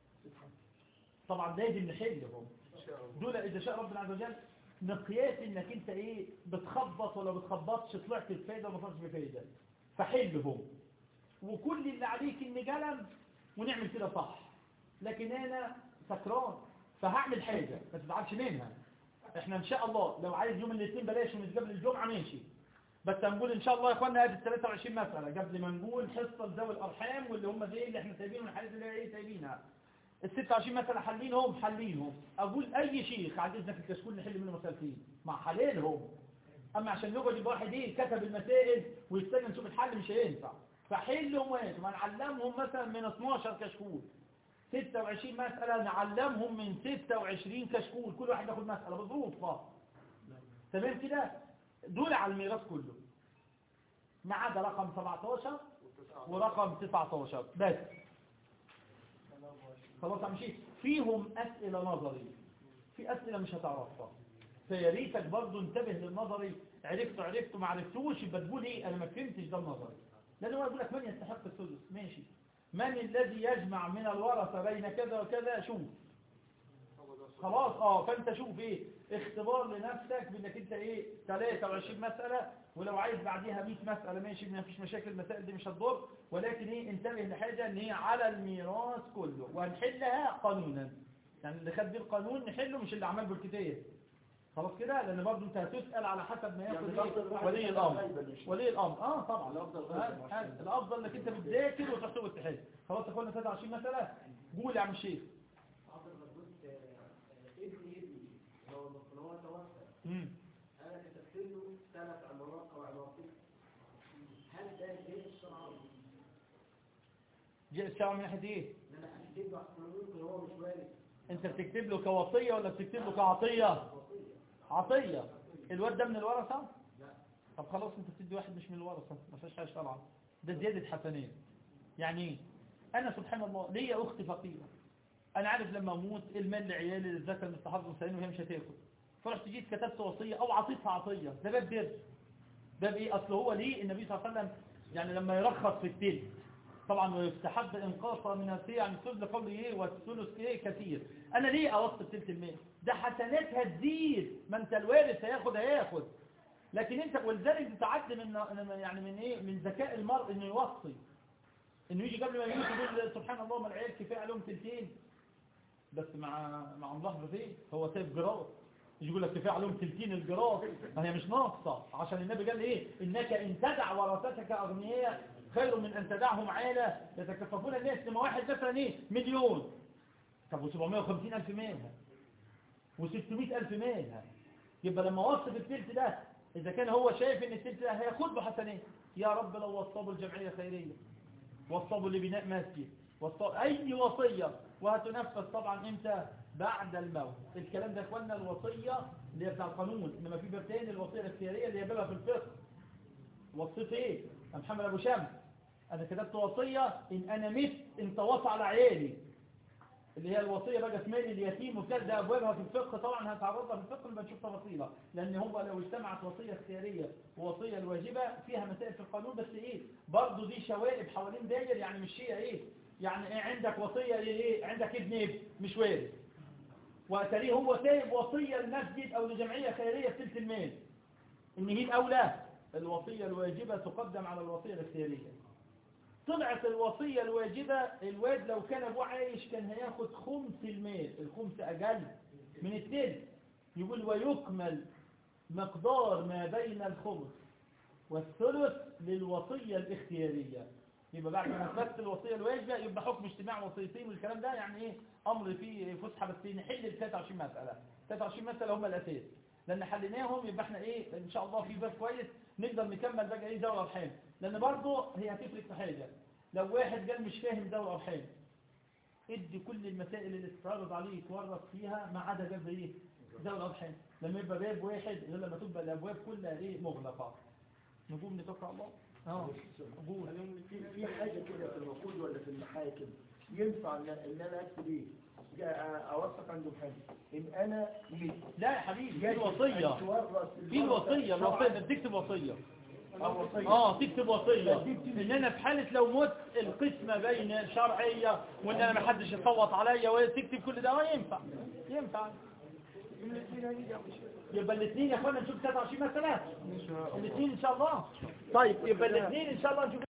[SPEAKER 1] طبعا لازم نحلهم دول اذا شاء ربنا عز وجل مقياس انك انت ايه بتخبط ولا بتخبطش طلعت بفايده ولا ما طلعتش بفايده فحلهم وكل اللي عليك ان قلم ونعمل كده صح لكن انا سكران فهعمل حاجة ما تزعلش منها احنا ان شاء الله لو عايز يوم الاثنين بلاش ونتقابل الجمعة ماشي بس هنقول ان شاء الله يا اخوانا ادي ال 23 مسألة قبل ما نقول حصة ذوي الارحام واللي هم دي اللي احنا سايبينهم الحاجات اللي هي ايه سايبينها ال 26 مسألة حلينهم حلينهم اقول اي شيخ عاد اذنك الكشكول نحل منه مسألتين مع حليلهم اما عشان يقعد يبقى واحد ايه كتب المسائل ويستنى نشوف الحل مش هينفع فحلهم واحد ونعلمهم مثلا من 12 كشكول 26 مسألة نعلمهم من 26 كشكول كل واحد ياخد مسألة بظروفها تمام كده دول على الميراث كله ما عدا رقم 17 ورقم 19 بس خلاص مشيت فيهم أسئلة نظري في أسئلة مش هتعرفها فيا ريتك برضه انتبه للنظري عرفته عرفته ما عرفتوش يبقى تقول ايه انا ما فهمتش ده النظري لان هو يقول لك من يستحق الثلث ماشي من الذي يجمع من الورثة بين كذا وكذا شوف خلاص اه فانت شوف ايه اختبار لنفسك بانك انت ايه 23 مسألة ولو عايز بعديها 100 مسألة ماشي ما فيش مشاكل المسائل دي مش هتضر ولكن ايه انتبه لحاجة ان هي على الميراث كله وهنحلها قانونا يعني اللي خد بيه القانون نحله مش اللي عمل بالكتاب خلاص كده لان برضه انت هتسأل على حسب ما ياخد ايه ولي الامر ولي الامر اه طبعا الافضل الافضل انك انت بتذاكر وتحسب التحل خلاص اخوانا 23 مسألة قول يا عم الشيخ
[SPEAKER 2] ابني ابني هو لما هو توفى
[SPEAKER 1] امم
[SPEAKER 2] انا كتبت له ثلاث عمارات او عمارتين هل ده جاي الشرع
[SPEAKER 1] جاء الشرع من ناحيه ايه
[SPEAKER 2] ان انا هكتب له احسن ممكن هو مش وارد
[SPEAKER 1] انت بتكتب له كوصيه ولا بتكتب له كعطيه عطيه الواد ده من الورثه
[SPEAKER 2] لا
[SPEAKER 1] طب خلاص انت بتدي واحد مش من الورثه ما فيش حاجه طبعا ده زياده حسنين يعني ايه انا سبحان الله ليا اخت فقيره انا عارف لما اموت إيه المال لعيالي للذكر المستحق والسليم وهي مش هتاخد فرحت جيت كتبت وصيه او عطيتها عطيه ده باب بر باب ايه اصل هو ليه النبي صلى الله عليه وسلم يعني لما يرخص في التلت طبعا ويستحب انقاصها من الثلث يعني الثلث قول ايه والثلث ايه كثير انا ليه اوصل تلت المال ده حسناتها تزيد ما انت الوارث هياخد هياخد لكن انت ولذلك بتعد من يعني من ايه من ذكاء المرء انه يوصي انه يجي قبل ما يموت يقول سبحان الله ما العيال كفايه عليهم تلتين بس مع مع الله فيه هو سايب جراس يجي يقول لك كفايه عليهم تلتين الجراس ما هي مش ناقصه عشان النبي قال ايه انك ان تدع ورثتك اغنياء خير من ان تدعهم عاله يتكففون الناس لما واحد مثلا ايه مليون طب و750 الف مالها و600 الف مالها يبقى لما وصف التلت ده اذا كان هو شايف ان التلت ده هياخد له حسنات يا رب لو وصبوا الجمعيه خيريه وصبوا لبناء مسجد وصبوا اي وصيه وهتنفذ طبعا امتى بعد الموت الكلام ده يا اخوانا الوصيه اللي هي بتاع القانون انما في باب تاني الوصيه الاختياريه اللي هي بابها في الفقه وصيت ايه يا محمد ابو شمس انا كتبت وصيه ان انا مت انت وصى على عيالي اللي هي الوصيه بقى في مال اليتيم وكذا ده ابوابها في الفقه طبعا هتعرضها في الفقه نبقى نشوف تفاصيلها لان هو لو اجتمعت وصيه اختياريه ووصيه الواجبه فيها مسائل في القانون بس ايه برضه دي شوائب حوالين داير يعني مش هي ايه يعني ايه عندك وصيه ايه عندك ابن ابن مش وارث وتاريه هو سايب وصيه لمسجد او لجمعيه خيريه بثلث المال ان هي الاولى الوصيه الواجبه تقدم على الوصيه الاختياريه طلعت الوصية الواجبة الواد لو كان ابوه عايش كان هياخد خمس المال الخمس أقل من التلت يقول ويكمل مقدار ما بين الخمس والثلث للوصية الاختيارية يبقى بعد ما نثبت الوصية الواجبة يبقى حكم اجتماع وصيتين والكلام ده يعني ايه أمر فيه فسحة بس نحل ال 23 مسألة 23 مسألة هم الأساس لأن حليناهم يبقى احنا ايه إن شاء الله في باب كويس نقدر نكمل بقى ايه دورة الحين لأن برضه هي هتفرق في حاجة لو واحد قال مش فاهم دورة أرحام ادي كل المسائل اللي تتعرض عليه يتورط فيها ما عدا جاب ايه دورة أرحام لما يبقى باب واحد غير لما تبقى الأبواب كلها ايه مغلقة نقوم نتوقع الله اه قول
[SPEAKER 2] في في حاجة كده في العقود ولا في المحاكم ينفع ان إن انا اكتب ايه جاء اوثق عند محامي ان انا مت
[SPEAKER 1] لا يا حبيبي في
[SPEAKER 2] يجب
[SPEAKER 1] الوصية
[SPEAKER 2] أن تورث
[SPEAKER 1] في الوصية الوصية ده بتكتب وصية
[SPEAKER 2] أو وصية.
[SPEAKER 1] اه تكتب وصية ان انا في حالة لو مت القسمة بين شرعية وان انا ما حدش يصوت عليا وتكتب كل ده اه ينفع ينفع يبقى الاثنين يا اخوانا نشوف 23 مثلا الاثنين ان شاء الله طيب يبقى الاثنين ان شاء الله نشوف